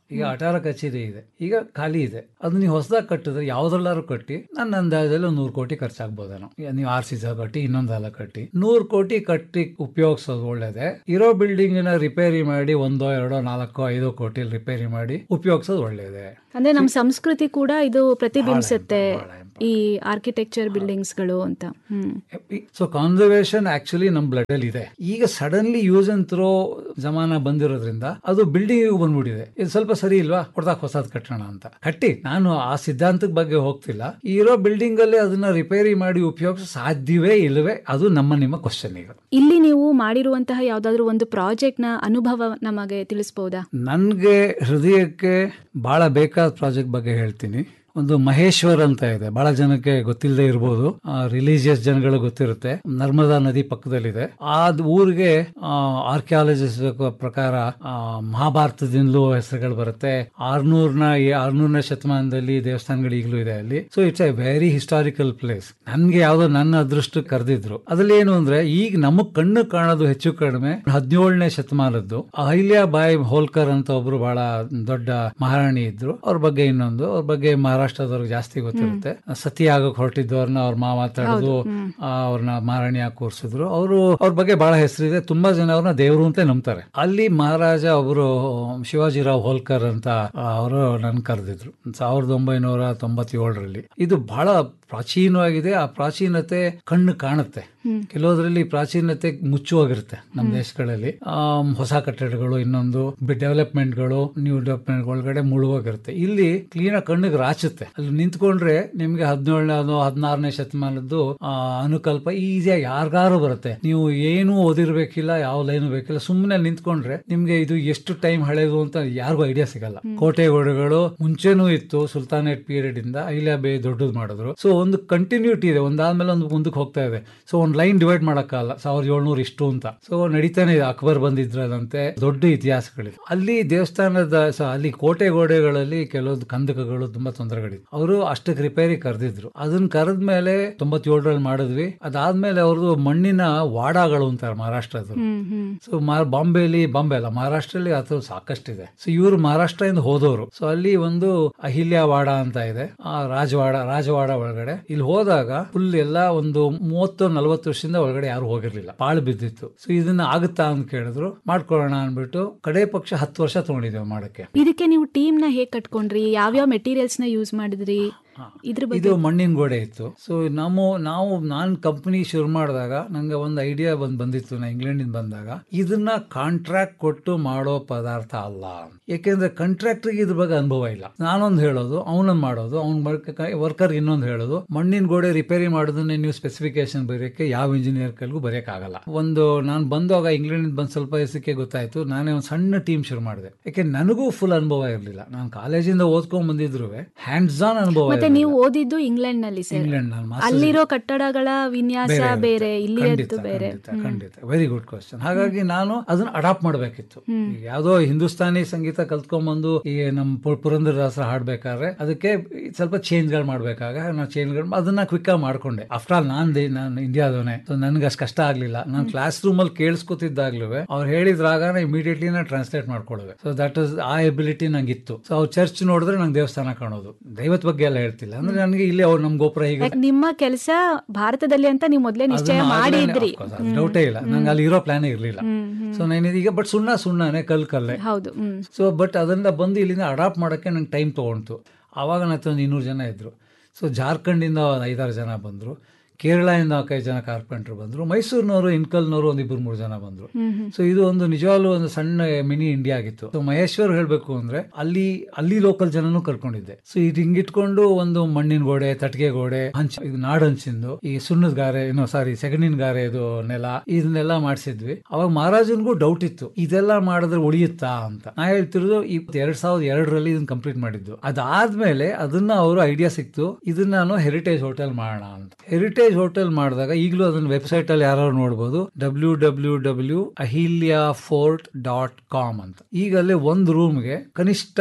ಈಗ ಅಟಾರ ಕಚೇರಿ ಇದೆ ಈಗ ಖಾಲಿ ಇದೆ ಅದು ನೀವು ಹೊಸದಾಗಿ ಕಟ್ಟಿದ್ರೆ ಯಾವ್ದ್ರಲ್ಲಾರು ಕಟ್ಟಿ ನನ್ನ ಅಂದಾಜಲ್ಲಿ ಒಂದು ನೂರು ಕೋಟಿ ಖರ್ಚಾಗ್ಬೋದೇನೋ ಈಗ ನೀವು ಆರ್ ಸಿ ಕಟ್ಟಿ ಇನ್ನೊಂದೆಲ್ಲ ಕಟ್ಟಿ ನೂರು ಕೋಟಿ ಕಟ್ಟಿ ಉಪಯೋಗಿಸೋದು ಒಳ್ಳೇದೆ ಇರೋ ಬಿಲ್ಡಿಂಗ್ ನ ರಿಪೇರಿ ಮಾಡಿ ಒಂದೋ ಎರಡೋ ನಾಲ್ಕೋ ಐದೋ ಕೋಟಿ ರಿಪೇರಿ ಮಾಡಿ ಉಪಯೋಗಿಸೋದು ಒಳ್ಳೇದೆ ಅಂದ್ರೆ ನಮ್ಮ ಸಂಸ್ಕೃತಿ ಕೂಡ ಇದು ಪ್ರತಿಬಿಂಬಿಸುತ್ತೆ ಬಹಳ important. ಈ ಆರ್ಕಿಟೆಕ್ಚರ್ ಬಿಲ್ಡಿಂಗ್ಸ್ಗಳು ಅಂತ ಹ್ಮ್ ಸೊ ಕಾನ್ಸರ್ವೇಷನ್ ಆಕ್ಚುಲಿ ನಮ್ ಬ್ಲಡ್ ಅಲ್ಲಿ ಇದೆ ಈಗ ಸಡನ್ಲಿ ಯೂಸ್ ಅಂಡ್ ಥ್ರೋ ಜಮಾನ ಬಂದಿರೋದ್ರಿಂದ ಅದು ಬಿಲ್ಡಿಂಗ್ ಬಂದ್ಬಿಟ್ಟಿದೆ ಇದು ಸ್ವಲ್ಪ ಸರಿ ಇಲ್ವಾ ಹೊಡೆದಾಕ್ ಹೊಸದ್ ಕಟ್ಟೋಣ ಅಂತ ಕಟ್ಟಿ ನಾನು ಆ ಸಿದ್ಧಾಂತದ ಬಗ್ಗೆ ಹೋಗ್ತಿಲ್ಲ ಇರೋ ಬಿಲ್ಡಿಂಗ್ ಅಲ್ಲಿ ಅದನ್ನ ರಿಪೇರಿ ಮಾಡಿ ಉಪಯೋಗಿಸ ಸಾಧ್ಯವೇ ಇಲ್ಲವೇ ಅದು ನಮ್ಮ ನಿಮ್ಮ ಕ್ವಶನ್ ಈಗ ಇಲ್ಲಿ ನೀವು ಮಾಡಿರುವಂತಹ ಯಾವ್ದಾದ್ರು ಒಂದು ಪ್ರಾಜೆಕ್ಟ್ ನ ಅನುಭವ ನಮಗೆ ತಿಳಿಸಬಹುದಾ ನನ್ಗೆ ಹೃದಯಕ್ಕೆ ಬಹಳ ಬೇಕಾದ ಪ್ರಾಜೆಕ್ಟ್ ಬಗ್ಗೆ ಹೇಳ್ತೀನಿ ಒಂದು ಮಹೇಶ್ವರ್ ಅಂತ ಇದೆ ಬಹಳ ಜನಕ್ಕೆ ಗೊತ್ತಿಲ್ಲದೆ ಇರ್ಬೋದು ರಿಲಿಜಿಯಸ್ ಜನಗಳು ಗೊತ್ತಿರುತ್ತೆ ನರ್ಮದಾ ನದಿ ಪಕ್ಕದಲ್ಲಿದೆ ಆ ಊರಿಗೆ ಆರ್ಕಿಯಾಲಜಿಸ್ಟ್ ಪ್ರಕಾರ ಆ, ಮಹಾಭಾರತದಿಂದಲೂ ಹೆಸರುಗಳು ಬರುತ್ತೆ ಆರ್ನೂರ್ನ ಆರ್ನೂರನೇ ಶತಮಾನದಲ್ಲಿ ದೇವಸ್ಥಾನಗಳು ಈಗಲೂ ಇದೆ ಅಲ್ಲಿ so it's a very historical place ನನ್ಗೆ ಯಾವ್ದೋ ನನ್ನ ಅದೃಷ್ಟ ಕರೆದಿದ್ರು ಅದ್ರಲ್ಲಿ ಏನು ಅಂದ್ರೆ ಈಗ ನಮಗ್ ಕಣ್ಣು ಕಾಣೋದು ಹೆಚ್ಚು ಕಡಿಮೆ ಹದಿನೇಳನೇ ಶತಮಾನದ್ದು ಅಹಿಲ್ಯಾ ಬಾಯಿ ಹೋಲ್ಕರ್ ಅಂತ ಒಬ್ರು ಬಹಳ ದೊಡ್ಡ ಮಹಾರಾಣಿ ಇದ್ರು ಅವ್ರ ಬಗ್ಗೆ ಇನ್ನೊಂದು ಅವ್ರ ಬಗ್ಗೆ ಮಹಾರಾಷ್ಟ್ರದವ್ರಿಗೆ ಜಾಸ್ತಿ ಗೊತ್ತಿರುತ್ತೆ ಸತಿ ಆಗಕ್ ಹೊರಟಿದ್ದವ್ರನ್ನ ಅವ್ರ ಮಾವ ತಡೆದು ಅವ್ರನ್ನ ಮಹಾರಾಣಿ ಆಗಿ ಕೂರ್ಸಿದ್ರು ಅವರು ಅವ್ರ ಬಗ್ಗೆ ಬಹಳ ಹೆಸರಿದೆ ತುಂಬಾ ಜನ ಅವ್ರನ್ನ ದೇವರು ಅಂತ ನಂಬ್ತಾರೆ ಅಲ್ಲಿ ಮಹಾರಾಜ ಒಬ್ರು ಶಿವಾಜಿರಾವ್ ಹೋಲ್ಕರ್ ಅಂತ ಅವರು ನನ್ ಕರೆದಿದ್ರು ಸಾವಿರದ ಒಂಬೈನೂರ ತೊಂಬತ್ತೇಳರಲ್ಲಿ ಇದು ಬಹಳ ಪ್ರಾಚೀನವಾಗಿದೆ ಆ ಪ್ರಾಚೀನತೆ ಕಣ್ಣು ಕಾಣುತ್ತೆ ಕೆಲವುದ್ರಲ್ಲಿ ಪ್ರಾಚೀನತೆ ಮುಚ್ಚುವಾಗಿರುತ್ತೆ ನಮ್ಮ ದೇಶಗಳಲ್ಲಿ ಆಮ್, ಹೊಸ ಕಟ್ಟಡಗಳು ಇನ್ನೊಂದು ಡೆವಲಪ್ಮೆಂಟ್ಗಳು ನ್ಯೂ ಡೆವಲಪ್ಮೆಂಟ್ ಒಳಗಡೆ ಮುಳುಗೋಗಿರುತ್ತೆ ಇಲ್ಲಿ ಕ್ಲೀನ್ ಕಣ್ಣಿಗೆ ರಾಚುತ್ತೆ ಅಲ್ಲಿ ನಿಂತ್ಕೊಂಡ್ರೆ ನಿಮ್ಗೆ ಹದಿನೇಳನೇ ಹದಿನಾರನೇ ಶತಮಾನದ್ದು ಆ, ಅನುಕಲ್ಪ ಈಸಿಯಾಗಿ ಯಾರಿಗಾರು ಬರುತ್ತೆ ನೀವು ಏನು ಓದಿರ್ಬೇಕಿಲ್ಲ ಯಾವ ಲೈನು ಬೇಕಿಲ್ಲ ಸುಮ್ಮನೆ ನಿಂತ್ಕೊಂಡ್ರೆ ನಿಮ್ಗೆ ಇದು ಎಷ್ಟು ಟೈಮ್ ಹಳೇದು ಅಂತ ಯಾರಿಗೂ ಐಡಿಯಾ ಸಿಗಲ್ಲ ಕೋಟೆ ಗೋಡೆಗಳು ಮುಂಚೆನೂ ಇತ್ತು ಸುಲ್ತಾನೇಟ್ ಪೀರಿಯಡ್ ಇಂದ ಐಲಾಬೆ ದೊಡ್ಡದು ಮಾಡಿದ್ರು ಸೊ ಒಂದು ಕಂಟಿನ್ಯೂಟಿ ಇದೆ ಒಂದಾದ್ಮೇಲೆ ಒಂದು ಮುಂದಕ್ಕೆ ಹೋಗ್ತಾ ಇದೆ ಸೊ ಒಂದು ಲೈನ್ ಡಿವೈಡ್ ಮಾಡಕ್ಕಾಗಲ್ಲ ಸಾವಿರದ ಏಳ್ನೂರು ಇಷ್ಟು ಅಂತ ಸೊ ನಡೀತಾನೆ ಇದೆ ಅಕ್ಬರ್ ಬಂದಿದ್ರದಂತೆ ದೊಡ್ಡ ಇತಿಹಾಸಗಳಿದೆ ಅಲ್ಲಿ ದೇವಸ್ಥಾನದ ಸ- ಅಲ್ಲಿ ಕೋಟೆ ಗೋಡೆಗಳಲ್ಲಿ ಕೆಲವೊಂದು ಕಂದಕಗಳು ತುಂಬಾ ತೊಂದರೆಗಳಿತ್ತು ಅವರು ಅಷ್ಟಕ್ಕೆ ರಿಪೇರಿ ಕರೆದಿದ್ರು ಅದನ್ನ ಕರೆದ ಮೇಲೆ ತೊಂಬತ್ತೇಳರಲ್ಲಿ ಮಾಡಿದ್ವಿ ಅದಾದ್ಮೇಲೆ ಅವ್ರದ್ದು ಮಣ್ಣಿನ ವಾಡಾಗಳು ಅಂತಾರೆ ಮಹಾರಾಷ್ಟ್ರದ್ದು ಹ್ಮ್ ಹ್ಮ್ ಸೊ ಬಾಂಬೆಲಿ ಬಾಂಬೆ ಅಲ್ಲ ಮಹಾರಾಷ್ಟ್ರಲ್ಲಿ ಅದು ಸಾಕಷ್ಟಿದೆ ಸೊ ಇವರು ಮಹಾರಾಷ್ಟ್ರದಿಂದ ಹೋದವರು ಸೊ ಅಲ್ಲಿ ಒಂದು ಅಹಿಲ್ಯವಾಡ ಅಂತ ಇದೆ ಆ ರಾಜವಾಡ ರಾಜವಾಡ ಒಳಗಡೆ ಇಲ್ಲಿ ಹೋದಾಗ ಫುಲ್ ಎಲ್ಲ ಒಂದು ಮೂವತ್ತು ನಲವತ್ತು ವರ್ಷದಿಂದ ಒಳಗಡೆ ಯಾರು ಹೋಗಿರ್ಲಿಲ್ಲ ಪಾಳು ಬಿದ್ದಿತ್ತು ಸೊ ಇದನ್ನ ಆಗುತ್ತಾ ಅಂತ ಕೇಳಿದ್ರು ಮಾಡ್ಕೊಳ್ಳೋಣ ಅನ್ಬಿಟ್ಟು ಕಡೆ ಪಕ್ಷ ಹತ್ತು ವರ್ಷ ತಗೊಂಡಿದ್ದೇವೆ ಮಾಡಕ್ಕೆ ಇದಕ್ಕೆ ನೀವು ಟೀಮ್ ನ ಹೇಗ್ ಕಟ್ಕೊಂಡ್ರಿ ಯಾವ್ಯಾವ ಮೆಟೀರಿಯಲ್ಸ್ ನ ಯೂಸ್ ಮಾಡಿದ್ರಿ ಇದ್ರ ಬಗ್ಗೆ ಇದು ಮಣ್ಣಿನ ಗೋಡೆ ಇತ್ತು ಸೊ ನಮ್ಮ ನಾವು ನಾನ್ ಕಂಪನಿ ಶುರು ಮಾಡಿದಾಗ ನಂಗೆ ಒಂದು ಐಡಿಯಾ ಬಂದ್ ಬಂದಿತ್ತು ನಾ ಇಂಗ್ಲೆಂಡಿಂದ ಬಂದಾಗ ಇದನ್ನ ಕಾಂಟ್ರಾಕ್ಟ್ ಕೊಟ್ಟು ಮಾಡೋ ಪದಾರ್ಥ ಅಲ್ಲ ಯಾಕೆಂದ್ರೆ ಕಾಂಟ್ರಾಕ್ಟರ್ಗೆ ಇದ್ರ ಬಗ್ಗೆ ಅನುಭವ ಇಲ್ಲ ನಾನೊಂದು ಹೇಳೋದು ಅವನೊಂದು ಮಾಡೋದು ಅವ್ನ ವರ್ಕರ್ ಇನ್ನೊಂದು ಹೇಳೋದು ಮಣ್ಣಿನ ಗೋಡೆ ರಿಪೇರಿ ಮಾಡೋದನ್ನೇ ನೀವು ಸ್ಪೆಸಿಫಿಕೇಶನ್ ಬರೆಯಕ್ಕೆ ಯಾವ ಇಂಜಿನಿಯರ್ ಕೈಗೂ ಬರೆಯಕ್ಕಾಗಲ್ಲ ಒಂದು ನಾನು ಬಂದಾಗ ಇಂಗ್ಲೆಂಡ್ ಬಂದ್ ಸ್ವಲ್ಪ ದಿವಸಕ್ಕೆ ಗೊತ್ತಾಯ್ತು ನಾನೇ ಒಂದು ಸಣ್ಣ ಟೀಮ್ ಶುರು ಮಾಡಿದೆ ಯಾಕೆ ನನಗೂ ಫುಲ್ ಅನುಭವ ಇರಲಿಲ್ಲ ನಾನು ಕಾಲೇಜಿಂದ ಓದ್ಕೊಂಡ್ ಬಂದಿದ್ರು ಹ್ಯಾಂಡ್ಸ್ ಆನ್ ಅನುಭವ ಮತ್ತೆ ಇರ್ಲಿಲ್ಲ. ನೀವು ಓದಿದ್ದು ಇಂಗ್ಲೆಂಡ್ ನಲ್ಲಿ ಸರ್ ಇಂಗ್ಲೆಂಡ್ ನಾನು ಮಾಸ್ಟರ್ಸ್ ಅಲ್ಲಿರೋ ಕಟ್ಟಡಗಳ ವಿನ್ಯಾಸ ಇರುತ್ತೆ. ಬೇರೆ ಇಲ್ಲಿಯದ್ದು ಖಂಡಿತ, ಬೇರೆ ಖಂಡಿತ, ಖಂಡಿತ ವೆರಿ ಗುಡ್ ಕ್ವಶನ್ ಹಾಗಾಗಿ ನಾನು ಅದನ್ನ ಅಡಾಪ್ಟ್ ಮಾಡ್ಬೇಕಿತ್ತು ಈಗ ಯಾವ್ದೋ ಹಿಂದೂಸ್ತಾನಿ ಸಂಗೀತ ಕಲ್ತ್ಕೊಂಡ್ಬಂದು ಈ ನಮ್ಮ ಪು- ಪುರಂದರದಾಸರ ಹಾಡ್ಬೇಕಾದ್ರೆ ಅದಕ್ಕೆ ಸ್ವಲ್ಪ ಚೇಂಜ್ ಗಳು ಮಾಡ್ಬೇಕಾಗ ನಾವು ಚೇಂಜ್ ಗಳು ಅದನ್ನ ಕ್ವಿಕ್ ಆಗಿ ಮಾಡ್ಕೊಂಡೆ ಆಫ್ಟರ್ ಆಲ್ ನಾನ್ ದೇ- ನಾನು ಇಂಡಿಯಾದವನೇ ಸೊ ನನ್ಗೆ ಅಷ್ಟು ಕಷ್ಟ ಆಗ್ಲಿಲ್ಲ ನಾನು ಕ್ಲಾಸ್ ರೂಮ್ ಅಲ್ಲಿ ಕೇಳಿಸ್ಕೊತಿದ್ದಾಗ್ಲೂ ಅವ್ರು ಹೇಳಿದ್ರಾಗ ಇಮಿಡಿಯೇಟ್ಲಿ ನಾ ಟ್ರಾನ್ಸ್ಲೇಟ್ ಮಾಡ್ಕೊಳ್ಳುವೆ ಸೊ ದಟ್ ಇಸ್ ಆ ಎಬಿಲಿಟಿ ನಂಗಿತ್ತು ಸೊ ಅವ್ರು ಚರ್ಚ್ ನೋಡಿದ್ರೆ ನಂಗೆ ದೇವಸ್ಥಾನ ಕಾಣೋದು ದೈವದ ಬಗ್ಗೆ ಎಲ್ಲ ಹೇಳ್ತಿಲ್ಲ ಅಂದ್ರೆ ನನಗೆ ಇಲ್ಲಿ ಅವ್ರು ನಮ್ ಗೋಪುರ ಹೀಗೆ ಯಾಕೆ ನಿಮ್ಮ ಕೆಲಸ ಭಾರತದಲ್ಲಿ ಅಂತ ನೀವು ಮೊದ್ಲೇ ನಿಶ್ಚಯ ಮಾಡಿದ್ರಿ ಡೌಟೇ ಇಲ್ಲ ನಂಗೆ ಅಲ್ಲಿ ಇರೋ ಪ್ಲಾನ್ ಇರ್ಲಿಲ್ಲ ಹ್ಮ್ ಹ್ಮ್ ಸೊ ನಾನು ಈಗ ಬಟ್ ಸುಣ್ಣ ಸುಣ್ಣನೆ ಕಲ್ ಕಲ್ಲೆ ಹೌದು ಹ್ಮ್ ಸೊ ಬಟ್ ಅದನ್ನ ಬಂದು ಇಲ್ಲಿಂದ ಅಡಾಪ್ಟ್ ಮಾಡೋಕ್ಕೆ ನಂಗೆ ಟೈಮ್ ತೊಗೊಂತು ಆವಾಗ ನನ್ನ ಹತ್ರ ಒಂದು ಇನ್ನೂರು ಜನ ಇದ್ರು ಸೊ ಜಾರ್ಖಂಡಿಂದ ಒಂದು ಐದಾರು ಜನ ಬಂದರು ಕೇರಳದಿಂದ ನಾಲ್ಕೈದು ಜನ ಕಾರ್ಪೆಂಟ್ರು ಬಂದರು ಮೈಸೂರಿನವರು ಇನ್ಕಲ್ನವರು ಒಂದು ಇಬ್ಬರು ಮೂರು ಜನ ಬಂದರು ಸೊ ಇದು ಒಂದು ನಿಜವಾಗ್ಲೂ ಒಂದು ಸಣ್ಣ ಮಿನಿ ಇಂಡಿಯಾ ಆಗಿತ್ತು ಸೊ ಮಹೇಶ್ವರ್ ಹೇಳಬೇಕು ಅಂದ್ರೆ ಅಲ್ಲಿ ಅಲ್ಲಿ ಲೋಕಲ್ ಜನನೂ ಕರ್ಕೊಂಡಿದ್ದೆ ಸೊ ಇದು ಹಿಂಗಿಟ್ಕೊಂಡು ಒಂದು ಮಣ್ಣಿನ ಗೋಡೆ ತಟ್ಟಿಗೆ ಗೋಡೆ ಹಂಚ ಇದು ನಾಡಂಚಿಂದು ಈ ಸುಣ್ಣದ ಗಾರೆ ಏನೋ ಸಾರಿ ಸೆಗಣಿನ ಗಾರೆ ಇದು ನೆಲ ಇದನ್ನೆಲ್ಲ ಮಾಡಿಸಿದ್ವಿ ಅವಾಗ ಮಹಾರಾಜನ್ಗೂ ಡೌಟ್ ಇತ್ತು ಇದೆಲ್ಲ ಮಾಡಿದ್ರೆ ಉಳಿಯುತ್ತಾ ಅಂತ ನಾ ಹೇಳ್ತಿರೋದು ಈ ಎರಡ್ ಸಾವಿರದ ಎರಡರಲ್ಲಿ ಇದನ್ನ ಕಂಪ್ಲೀಟ್ ಮಾಡಿದ್ದು ಅದಾದ್ಮೇಲೆ ಅದನ್ನ ಅವರು ಐಡಿಯಾ ಸಿಕ್ತು ಇದನ್ನ ನಾನು ಹೆರಿಟೇಜ್ ಹೋಟೆಲ್ ಮಾಡೋಣ ಅಂತ ಹೆರಿಟೇಜ್ ಹೋಟೆಲ್ ಮಾಡಿದಾಗ ಈಗಲೂ ಅದನ್ನ ವೆಬ್ಸೈಟ್ ಅಲ್ಲಿ ಯಾರು ನೋಡಬಹುದು W W W Ahilya fort dot com ಅಂತ ಈಗ ಅಲ್ಲಿ ಒಂದು ರೂಮ್ಗೆ ಕನಿಷ್ಠ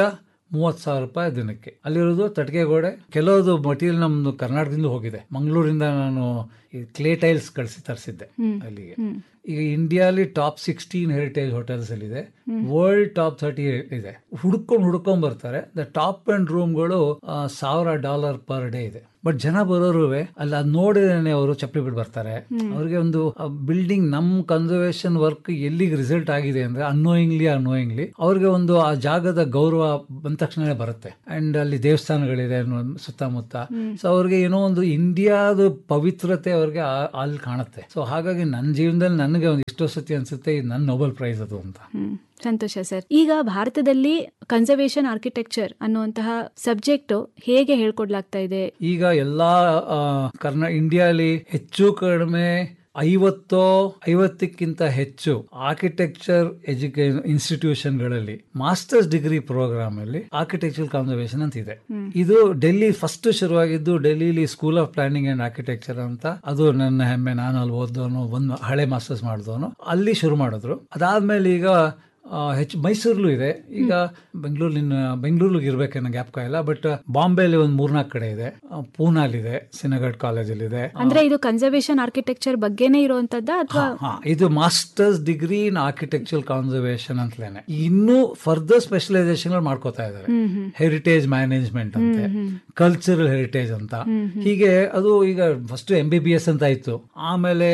ಮೂವತ್ ಸಾವಿರ ರೂಪಾಯಿ ದಿನಕ್ಕೆ ಅಲ್ಲಿರೋದು ತಟಕೆ ಗೋಡೆ ಕೆಲವೊಂದು ಮಟೀರಿಯಲ್ ನಮ್ದು ಕರ್ನಾಟಕದಿಂದ ಹೋಗಿದೆ ಮಂಗಳೂರಿಂದ ನಾನು ಕ್ಲೇ ಟೈಲ್ಸ್ ಕಳಿಸಿ ತರಿಸಿದ್ದೆ ಅಲ್ಲಿಗೆ ಈಗ ಇಂಡಿಯಾಲಿ ಟಾಪ್ ಸಿಕ್ಸ್ಟೀನ್ ಹೆರಿಟೇಜ್ ಹೋಟೆಲ್ಸ್ ಅಲ್ಲಿ ಇದೆ ವರ್ಲ್ಡ್ ಟಾಪ್ ಥರ್ಟಿ ಇದೆ ಹುಡ್ಕೊಂಡು ಹುಡ್ಕೊಂಡ್ ಬರ್ತಾರೆ ದ ಟಾಪ್ ಅಂಡ್ ರೂಮ್ಗಳು ಸಾವಿರ ಡಾಲರ್ ಪರ್ ಡೇ ಇದೆ ಬಟ್ ಜನ ಬರೋರು ಅಲ್ಲಿ ಅದ್ ನೋಡಿದ್ರೆ ಅವರು ಚಪ್ಪಲಿ ಬಿಟ್ಟು ಬರ್ತಾರೆ ಅವ್ರಿಗೆ ಒಂದು ಬಿಲ್ಡಿಂಗ್ ನಮ್ ಕನ್ಸರ್ವೇಷನ್ ವರ್ಕ್ ಎಲ್ಲಿಗೆ ರಿಸಲ್ಟ್ ಆಗಿದೆ ಅಂದ್ರೆ ಅನ್ನೋಯಿಂಗ್ಲಿ ಅನ್ನೋಯಿಂಗ್ಲಿ ಅವ್ರಿಗೆ ಒಂದು ಆ ಜಾಗದ ಗೌರವ ಬಂದ ತಕ್ಷಣ ಬರುತ್ತೆ ಅಂಡ್ ಅಲ್ಲಿ ದೇವಸ್ಥಾನಗಳಿದೆ ಅನ್ನೋ ಸುತ್ತಮುತ್ತ ಸೊ ಅವ್ರಿಗೆ ಏನೋ ಒಂದು ಇಂಡಿಯಾದ ಪವಿತ್ರತೆ ಅವ್ರಿಗೆ ಆ- ಅಲ್ಲಿ ಕಾಣುತ್ತೆ ಸೊ ಹಾಗಾಗಿ ನನ್ನ ಜೀವನದಲ್ಲಿ ನನಗೆ ಒಂದು ಇಷ್ಟೋ ಸತಿ ಅನ್ಸುತ್ತೆ ಇದು ನನ್ನ ನೋಬೆಲ್ ಪ್ರೈಸ್ ಅದು ಅಂತ ಹ್ಮ್ ಸಂತೋಷ ಸರ್ ಈಗ ಭಾರತದಲ್ಲಿ ಕನ್ಸರ್ವೇಷನ್ ಆರ್ಕಿಟೆಕ್ಚರ್ ಅನ್ನುವಂತಹ ಸಬ್ಜೆಕ್ಟ್ ಹೇಗೆ ಹೇಳ್ಕೊಡ್ಲಾಗ್ತಾ ಇದೆ ಈಗ ಎಲ್ಲಾ ಆ, ಕರ್ನಾ ಇಂಡಿಯಾಲಿ ಹೆಚ್ಚು ಕಡಿಮೆ ಐವತ್ತೋ ಐವತ್ತಕ್ಕಿಂತ ಹೆಚ್ಚು ಆರ್ಕಿಟೆಕ್ಚರ್ ಎಜುಕೇ ಇನ್ಸ್ಟಿಟ್ಯೂಷನ್ಗಳಲ್ಲಿ ಮಾಸ್ಟರ್ಸ್ ಡಿಗ್ರಿ ಪ್ರೋಗ್ರಾಮ್ ಅಲ್ಲಿ ಆರ್ಕಿಟೆಕ್ಚರ್ ಕನ್ಸರ್ವೇಷನ್ ಅಂತ ಇದೆ ಇದು ಡೆಲ್ಲಿ ಫಸ್ಟ್ ಶುರುವಾಗಿದ್ದು ಡೆಲ್ಲಿಲಿ school of planning and architecture ಅಂತ ಅದು ನನ್ನ ಹೆಮ್ಮೆ ನಾನು ಅಲ್ಲಿ ಓದೋನು ಒಂದು ಹಳೆ ಮಾಸ್ಟರ್ಸ್ ಮಾಡಿದವನು ಅಲ್ಲಿ ಶುರು ಮಾಡಿದ್ರು ಅದಾದ್ಮೇಲೆ ಈಗ ಆ, ಹೆಚ್ಚು ಮೈಸೂರಲ್ಲೂ ಇದೆ ಈಗ ಬೆಂಗಳೂರಿನ ಬೆಂಗಳೂರಿಗೆ ಇರ್ಬೇಕೇನೋ ಗ್ಯಾಪ್ ಇಲ್ಲ ಬಟ್ ಬಾಂಬೆಲಿ ಒಂದು ಮೂರ್ನಾಲ್ಕು ಕಡೆ ಇದೆ ಆ, ಪೂನಾಲಿದೆ ಸಿನಗಢ್ ಕಾಲೇಜಲ್ಲಿ ಇದೆ ಅಂದ್ರೆ ಇದು ಕನ್ಸರ್ವೇಷನ್ ಆರ್ಕಿಟೆಕ್ಚರ್ ಬಗ್ಗೆನೇ ಇರುವಂತದ್ದ ಅಥವಾ ಹಾ ಇದು masters degree in architecture conservation ಅಂತಲೇನೆ ಇನ್ನು ಫರ್ದರ್ ಸ್ಪೆಷಲೈಸೇಷನ್ ಮಾಡ್ಕೋತಾ ಇದ್ದಾರೆ ಹೆರಿಟೇಜ್ ಮ್ಯಾನೇಜ್ಮೆಂಟ್ ಅಂತೆ ಕಲ್ಚರಲ್ ಹೆರಿಟೇಜ್ ಅಂತ ಹೀಗೆ ಅದು ಈಗ first M B B S ಅಂತ ಇತ್ತು ಆಮೇಲೆ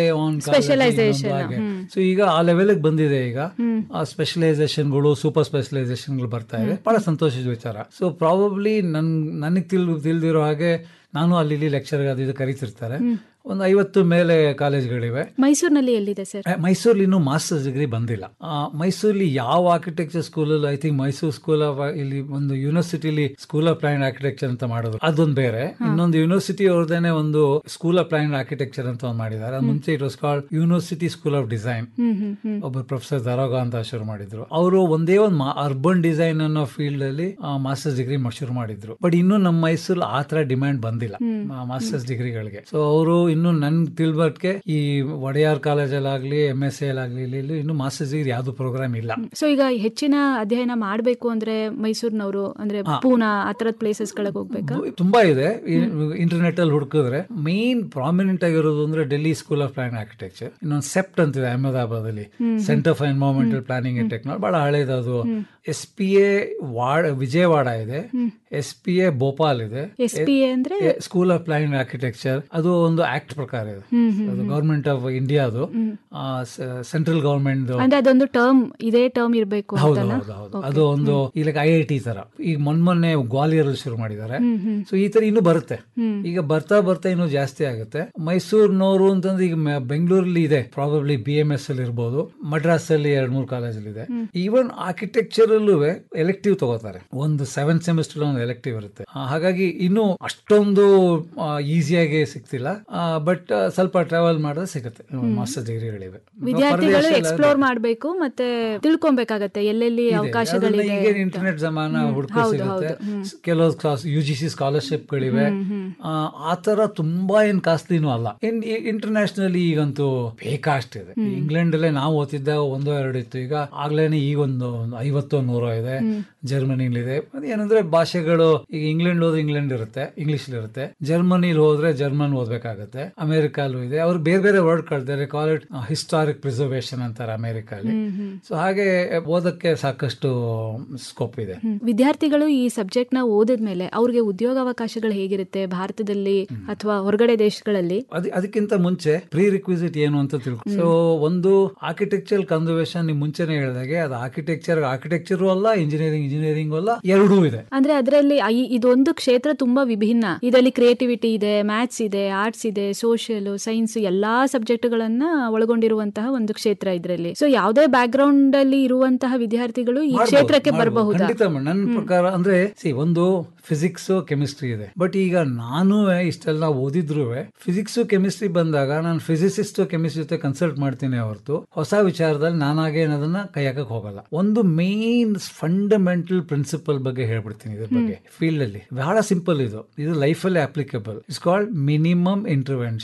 ಸೊ ಈಗ ಆ ಲೆವೆಲ್ ಬಂದಿದೆ ಈಗ ಆ ಸ್ಪೆಷಲೈಸೇಷನ್ಗಳು ಸೂಪರ್ ಸ್ಪೆಷಲೈಸೇಷನ್ಗಳು ಬರ್ತಾ ಇದೆ ಬಹಳ ಸಂತೋಷದ ವಿಚಾರ ಸೊ ಪ್ರಾಬಬ್ಲಿ ನನ್ ನನಗೆ ತಿಳ್ ತಿಳಿದಿರೋ ಹಾಗೆ ನಾನು ಅಲ್ಲಿ ಇಲ್ಲಿ ಲೆಕ್ಚರ್ ಅದು ಇದು ಕರೀತಿರ್ತಾರೆ ಒಂದು ಐವತ್ತು ಮೇಲೆ ಕಾಲೇಜ್ಗಳಿವೆ ಮೈಸೂರಿನಲ್ಲಿ ಎಲ್ಲಿದೆ ಸರ್ ಮೈಸೂರಲ್ಲಿ ಇನ್ನೂ ಮಾಸ್ಟರ್ಸ್ ಡಿಗ್ರಿ ಬಂದಿಲ್ಲ ಆ, ಮೈಸೂರಲ್ಲಿ ಯಾವ ಆರ್ಕಿಟೆಕ್ಚರ್ ಸ್ಕೂಲಲ್ಲಿ I think Mysuru school of ಇಲ್ಲಿ ಒಂದು ಯೂನಿವರ್ಸಿಟಿಲಿ ಸ್ಕೂಲ್ ಆಫ್ ಪ್ಲಾನ್ ಆರ್ಕಿಟೆಕ್ಚರ್ ಅಂತ ಮಾಡಿದ್ರು ಅದೊಂದು ಬೇರೆ ಇನ್ನೊಂದು ಯೂನಿವರ್ಸಿಟಿ ಅವ್ರದೇನೆ ಒಂದು ಸ್ಕೂಲ್ ಆಫ್ ಪ್ಲಾನ್ ಆರ್ಕಿಟೆಕ್ಚರ್ ಅಂತ ಒಂದು ಮಾಡಿದ್ದಾರೆ ಅದು ಮುಂಚೆ it was called university school of design hmm hmm hmm ಒಬ್ಬ ಪ್ರೊಫೆಸರ್ ದರೋಗ ಅಂತ ಶುರು ಮಾಡಿದ್ರು ಅವರು ಒಂದೇ ಒಂದು ಅರ್ಬನ್ ಡಿಸೈನ್ ಅನ್ನೋ ಫೀಲ್ಡ್ ಅಲ್ಲಿ ಮಾಸ್ಟರ್ಸ್ ಡಿಗ್ರಿ ಶುರು ಮಾಡಿದ್ರು ಬಟ್ ಇನ್ನು ನಮ್ಮ ಮೈಸೂರು ಆ ತರ ಡಿಮ್ಯಾಂಡ್ ಬಂದಿಲ್ಲ ಮಾಸ್ಟರ್ಸ್ ಡಿಗ್ರಿಗಳಿಗೆ ಸೊ ಅವರು ಇನ್ನು ನನ್ ತಿಳ್ಬಟ್ಗೆ ಈ ಒಡೆಯಾರ್ ಕಾಲೇಜಲ್ಲಾಗ್ಲಿ ಎಂ ಎಸ್ ಆಗ್ಲಿ ಇಲ್ಲಿ ಇನ್ನು ಮಾಸ್ಟರ್ಸ್ ಡಿಗ್ರಿ ಯಾವ್ದು ಪ್ರೋಗ್ರಾಮ್ ಇಲ್ಲ ಸೊ ಈಗ ಹೆಚ್ಚಿನ ಅಧ್ಯಯನ ಮಾಡ್ಬೇಕು ಅಂದ್ರೆ ಮೈಸೂರಿನವರು ಅಂದ್ರೆ ಪೂನಾ ಆ ತರದ ಪ್ಲೇಸಸ್ ಗಳಿಗೆ ಹೋಗ್ಬೇಕಾ ತುಂಬಾ ಇದೆ ಇಂಟರ್ನೆಟ್ ಅಲ್ಲಿ ಹುಡುಕಿದ್ರೆ ಮೇನ್ ಪ್ರಾಮಿನೆಂಟ್ ಆಗಿರೋದು ಅಂದ್ರೆ Delhi school of plan architecture ಇನ್ನೊಂದು ಸೆಪ್ಟ್ ಅಂತಿದೆ ಅಹಮದಾಬಾದ್ ಅಲ್ಲಿ centre for environmental planning and technology ಬಹಳ ಹಳೇದು ಅದು ಎಸ್ ಪಿ ಎ ವಾಡ ವಿಜಯವಾಡ ಇದೆ ಎಸ್ ಪಿ ಎ ಭೋಪಾಲ್ ಇದೆ ಎಸ್ ಪಿ ಎ ಅಂದ್ರೆ ಸ್ಕೂಲ್ ಆಫ್ ಪ್ಲಾನಿಂಗ್ ಆರ್ಕಿಟೆಕ್ಚರ್ ಅದು ಒಂದು ಆಕ್ಟ್ ಪ್ರಕಾರ ಇದೆ ಅದು ಗವರ್ಮೆಂಟ್ ಆಫ್ ಇಂಡಿಯಾದು ಸೆಂಟ್ರಲ್ ಗವರ್ಮೆಂಟ್ ಅಂದ್ರೆ ಅದೊಂದು ಟರ್ಮ್ ಇದೇ ಟರ್ಮ್ ಇರ್ಬೇಕು ಹೌದು ಅಂತನಾ ಹೌದು ಹೌದು ಅದು ಒಂದು ಈಗ ಐ ಐ ಟಿ ತರ ಈಗ ಮೊನ್ನೆ ಮೊನ್ನೆ ಗ್ವಾಲಿಯರ್ ಅಲ್ಲಿ ಶುರು ಮಾಡಿದ್ದಾರೆ ಸೊ ಈ ತರ ಇನ್ನು ಬರುತ್ತೆ ಈಗ ಬರ್ತಾ ಬರ್ತಾ ಇನ್ನು ಜಾಸ್ತಿ ಆಗುತ್ತೆ ಮೈಸೂರಿನವರು ಅಂತಂದ್ರೆ ಈಗ ಮ- ಬೆಂಗಳೂರಲ್ಲಿ ಇದೆ ಪ್ರಾಬಬ್ಲಿ ಬಿ ಎಂ ಎಸ್ ಅಲ್ಲಿ ಇರ್ಬೋದು ಮಡ್ರಾಸ್ ಅಲ್ಲಿ ಎರಡ್ ಮೂರು ಕಾಲೇಜಲ್ಲಿ ಇದೆ ಈವನ್ ಆರ್ಕಿಟೆಕ್ಚರ್ ಅಲ್ಲೂ ಎಲೆಕ್ಟಿವ್ ತಗೋತಾರೆ ಒಂದು ಸೆವೆನ್ ಸೆಮಿಸ್ಟರ್ ಒಂದು ಎಲೆಕ್ಟಿವ್ ಇರುತ್ತೆ ಆ, ಹಾಗಾಗಿ ಇನ್ನು ಅಷ್ಟೊಂದು ಈಸಿಯಾಗಿ ಸಿಗ್ತಿಲ್ಲ ಬಟ್ ಸ್ವಲ್ಪ ಟ್ರಾವೆಲ್ ಮಾಡಿದ್ರೆ ಸಿಗುತ್ತೆ ಮಾಸ್ಟರ್ ಡಿಗ್ರಿಗಳಿವೆ ವಿದ್ಯಾರ್ಥಿಗಳು ಎಕ್ಸ್ಪ್ಲೋರ್ ಮಾಡ್ಬೇಕು ಮತ್ತೆ ತಿಳ್ಕೊಬೇಕಾಗತ್ತೆ ಎಲ್ಲೆಲ್ಲಿ ಅವಕಾಶಗಳಿದೆ ಈಗ ಇಂಟರ್ನೆಟ್ ಜಮಾನ ಹುಡುಕ ಸಿಗುತ್ತೆ ಕೆಲವು class U G C scholarship ಗಳಿವೆ ಆ, ಆ ತರ ತುಂಬಾ ಏನ್ ಕಾಸ್ಟ್ಲಿನೂ ಅಲ್ಲ ಇಂಟರ್ನ್ಯಾಷನಲಿ ಈಗಂತೂ ಬೇಕಷ್ಟಿದೆ ಇಂಗ್ಲೆಂಡ್ ಅಲ್ಲೇ ನಾವು ಓದ್ತಿದ್ದಾಗ ಒಂದೋ ಎರಡು ಇತ್ತು ಈಗ ಆಗ್ಲೇನೆ ಈಗ ಒಂದು ಒಂದು ಐವತ್ತೋ ನೂರೋ ಇದೆ ಜರ್ಮನಿಲಿದೆ ಅದೇನಂದ್ರೆ ಭಾಷೆಗಳು ಈಗ ಇಂಗ್ಲೆಂಡ್ ಹೋದ್ರೆ ಇಂಗ್ಲೆಂಡ್ ಇರುತ್ತೆ ಇಂಗ್ಲಿಷ್ ಇರುತ್ತೆ ಜರ್ಮನಿಲಿ ಹೋದ್ರೆ ಜರ್ಮನ್ ಓದ್ಬೇಕಾಗತ್ತೆ ಅಮೆರಿಕಲ್ಲೂ ಇದೆ ಅವ್ರು ಬೇರೆ ಬೇರೆ ವರ್ಡ್ ಕಳ್ತಾರೆ ಕಾಲ್ ಇಟ್ ಹಿಸ್ಟಾರಿಕ್ ಪ್ರಿಸರ್ವೇಶನ್ ಅಂತಾರೆ ಅಮೆರಿಕಲ್ಲಿ ಸೊ ಹಾಗೆ ಓದಕ್ಕೆ ಸಾಕಷ್ಟು ಸ್ಕೋಪ್ ಇದೆ ಹ್ಮ್. ವಿದ್ಯಾರ್ಥಿಗಳು ಈ ಸಬ್ಜೆಕ್ಟ್ ನ ಓದಿದ್ಮೇಲೆ ಅವ್ರಿಗೆ ಉದ್ಯೋಗಾವಕಾಶಗಳು ಹೇಗಿರುತ್ತೆ ಭಾರತದಲ್ಲಿ ಅಥವಾ ಹೊರಗಡೆ ದೇಶಗಳಲ್ಲಿ ಅದ್ ಅದಕ್ಕಿಂತ ಮುಂಚೆ ಪ್ರೀ ರಿಕ್ವಿಸಿಟ್ ಏನು ಅಂತ ತಿಳ್ಕೊ ಸೊ ಒಂದು ಆರ್ಕಿಟೆಕ್ಚರ್ ಕನ್ಸರ್ವೇಷನ್ ನೀವು ಮುಂಚೆನೆ ಹೇಳಿದಾಗೆ ಅದು ಆರ್ಕಿಟೆಕ್ಚರ್ ಆರ್ಕಿಟೆಕ್ಚರು ಅಲ್ಲ ಇಂಜಿನಿಯರಿಂಗ್ ಇಂಜಿನಿಯರಿಂಗ್ ಅಲ್ಲ ಎರಡೂ ಇದೆ ಅಂದ್ರೆ ಅದರಲ್ಲಿ ಐ- ಇದೊಂದು ಕ್ಷೇತ್ರ ತುಂಬಾ ವಿಭಿನ್ನ ಇದರಲ್ಲಿ ಕ್ರಿಯೇಟಿವಿಟಿ ಇದೆ ಮ್ಯಾಥ್ಸ್ ಇದೆ ಆರ್ಟ್ಸ್ ಇದೆ ಸೋಷಿಯಲ್ ಸೈನ್ಸ್ ಎಲ್ಲಾ ಸಬ್ಜೆಕ್ಟ್ ಗಳನ್ನ ಒಳಗೊಂಡಿರುವಂತಹ ಒಂದು ಕ್ಷೇತ್ರ ಇದರಲ್ಲಿ ಸೊ ಯಾವುದೇ ಬ್ಯಾಕ್ ಗ್ರೌಂಡ್ ಅಲ್ಲಿ ಇರುವಂತಹ ವಿದ್ಯಾರ್ಥಿಗಳು ಈ ಮಾಡ್ಬೋದು, ಕ್ಷೇತ್ರಕ್ಕೆ ಮಾಡ್ಬೋದು. ಬರಬಹುದಾ ಖಂಡಿತ ಮೇಡಮ್. ನನ್ನ ಪ್ರಕಾರ ಅಂದ್ರೆ ಸಿ ಒಂದು ಫಿಸಿಕ್ಸ್ ಕೆಮಿಸ್ಟ್ರಿ ಇದೆ ಬಟ್ ಈಗ ನಾನು ಇಷ್ಟೆಲ್ಲ ಓದಿದ್ರು ಫಿಸಿಕ್ಸ್ ಕೆಮಿಸ್ಟ್ರಿ ಬಂದಾಗ ನಾನು ಫಿಸಿಸಿಸ್ಟ್ ಕೆಮಿಸ್ಟ್ರಿ ಜೊತೆ ಕನ್ಸಲ್ಟ್ ಮಾಡ್ತೀನಿ ಹೊರತು ಹೊಸ ವಿಚಾರದಲ್ಲಿ ನಾನಾಗೆ ಅದನ್ನ ಕೈ ಹಾಕಕ್ ಹೋಗಲ್ಲ ಒಂದು ಮೇನ್ ಫಂಡಮೆಂಟಲ್ ಪ್ರಿನ್ಸಿಪಲ್ ಬಗ್ಗೆ ಹೇಳ್ಬಿಡ್ತೀನಿ ಇದ್ರ ಬಗ್ಗೆ ಫೀಲ್ಡ್ ಅಲ್ಲಿ ಬಹಳ ಸಿಂಪಲ್ ಇದು ಇದು ಲೈಫ್ ಅಲ್ಲಿ applicable it's called minimum intervention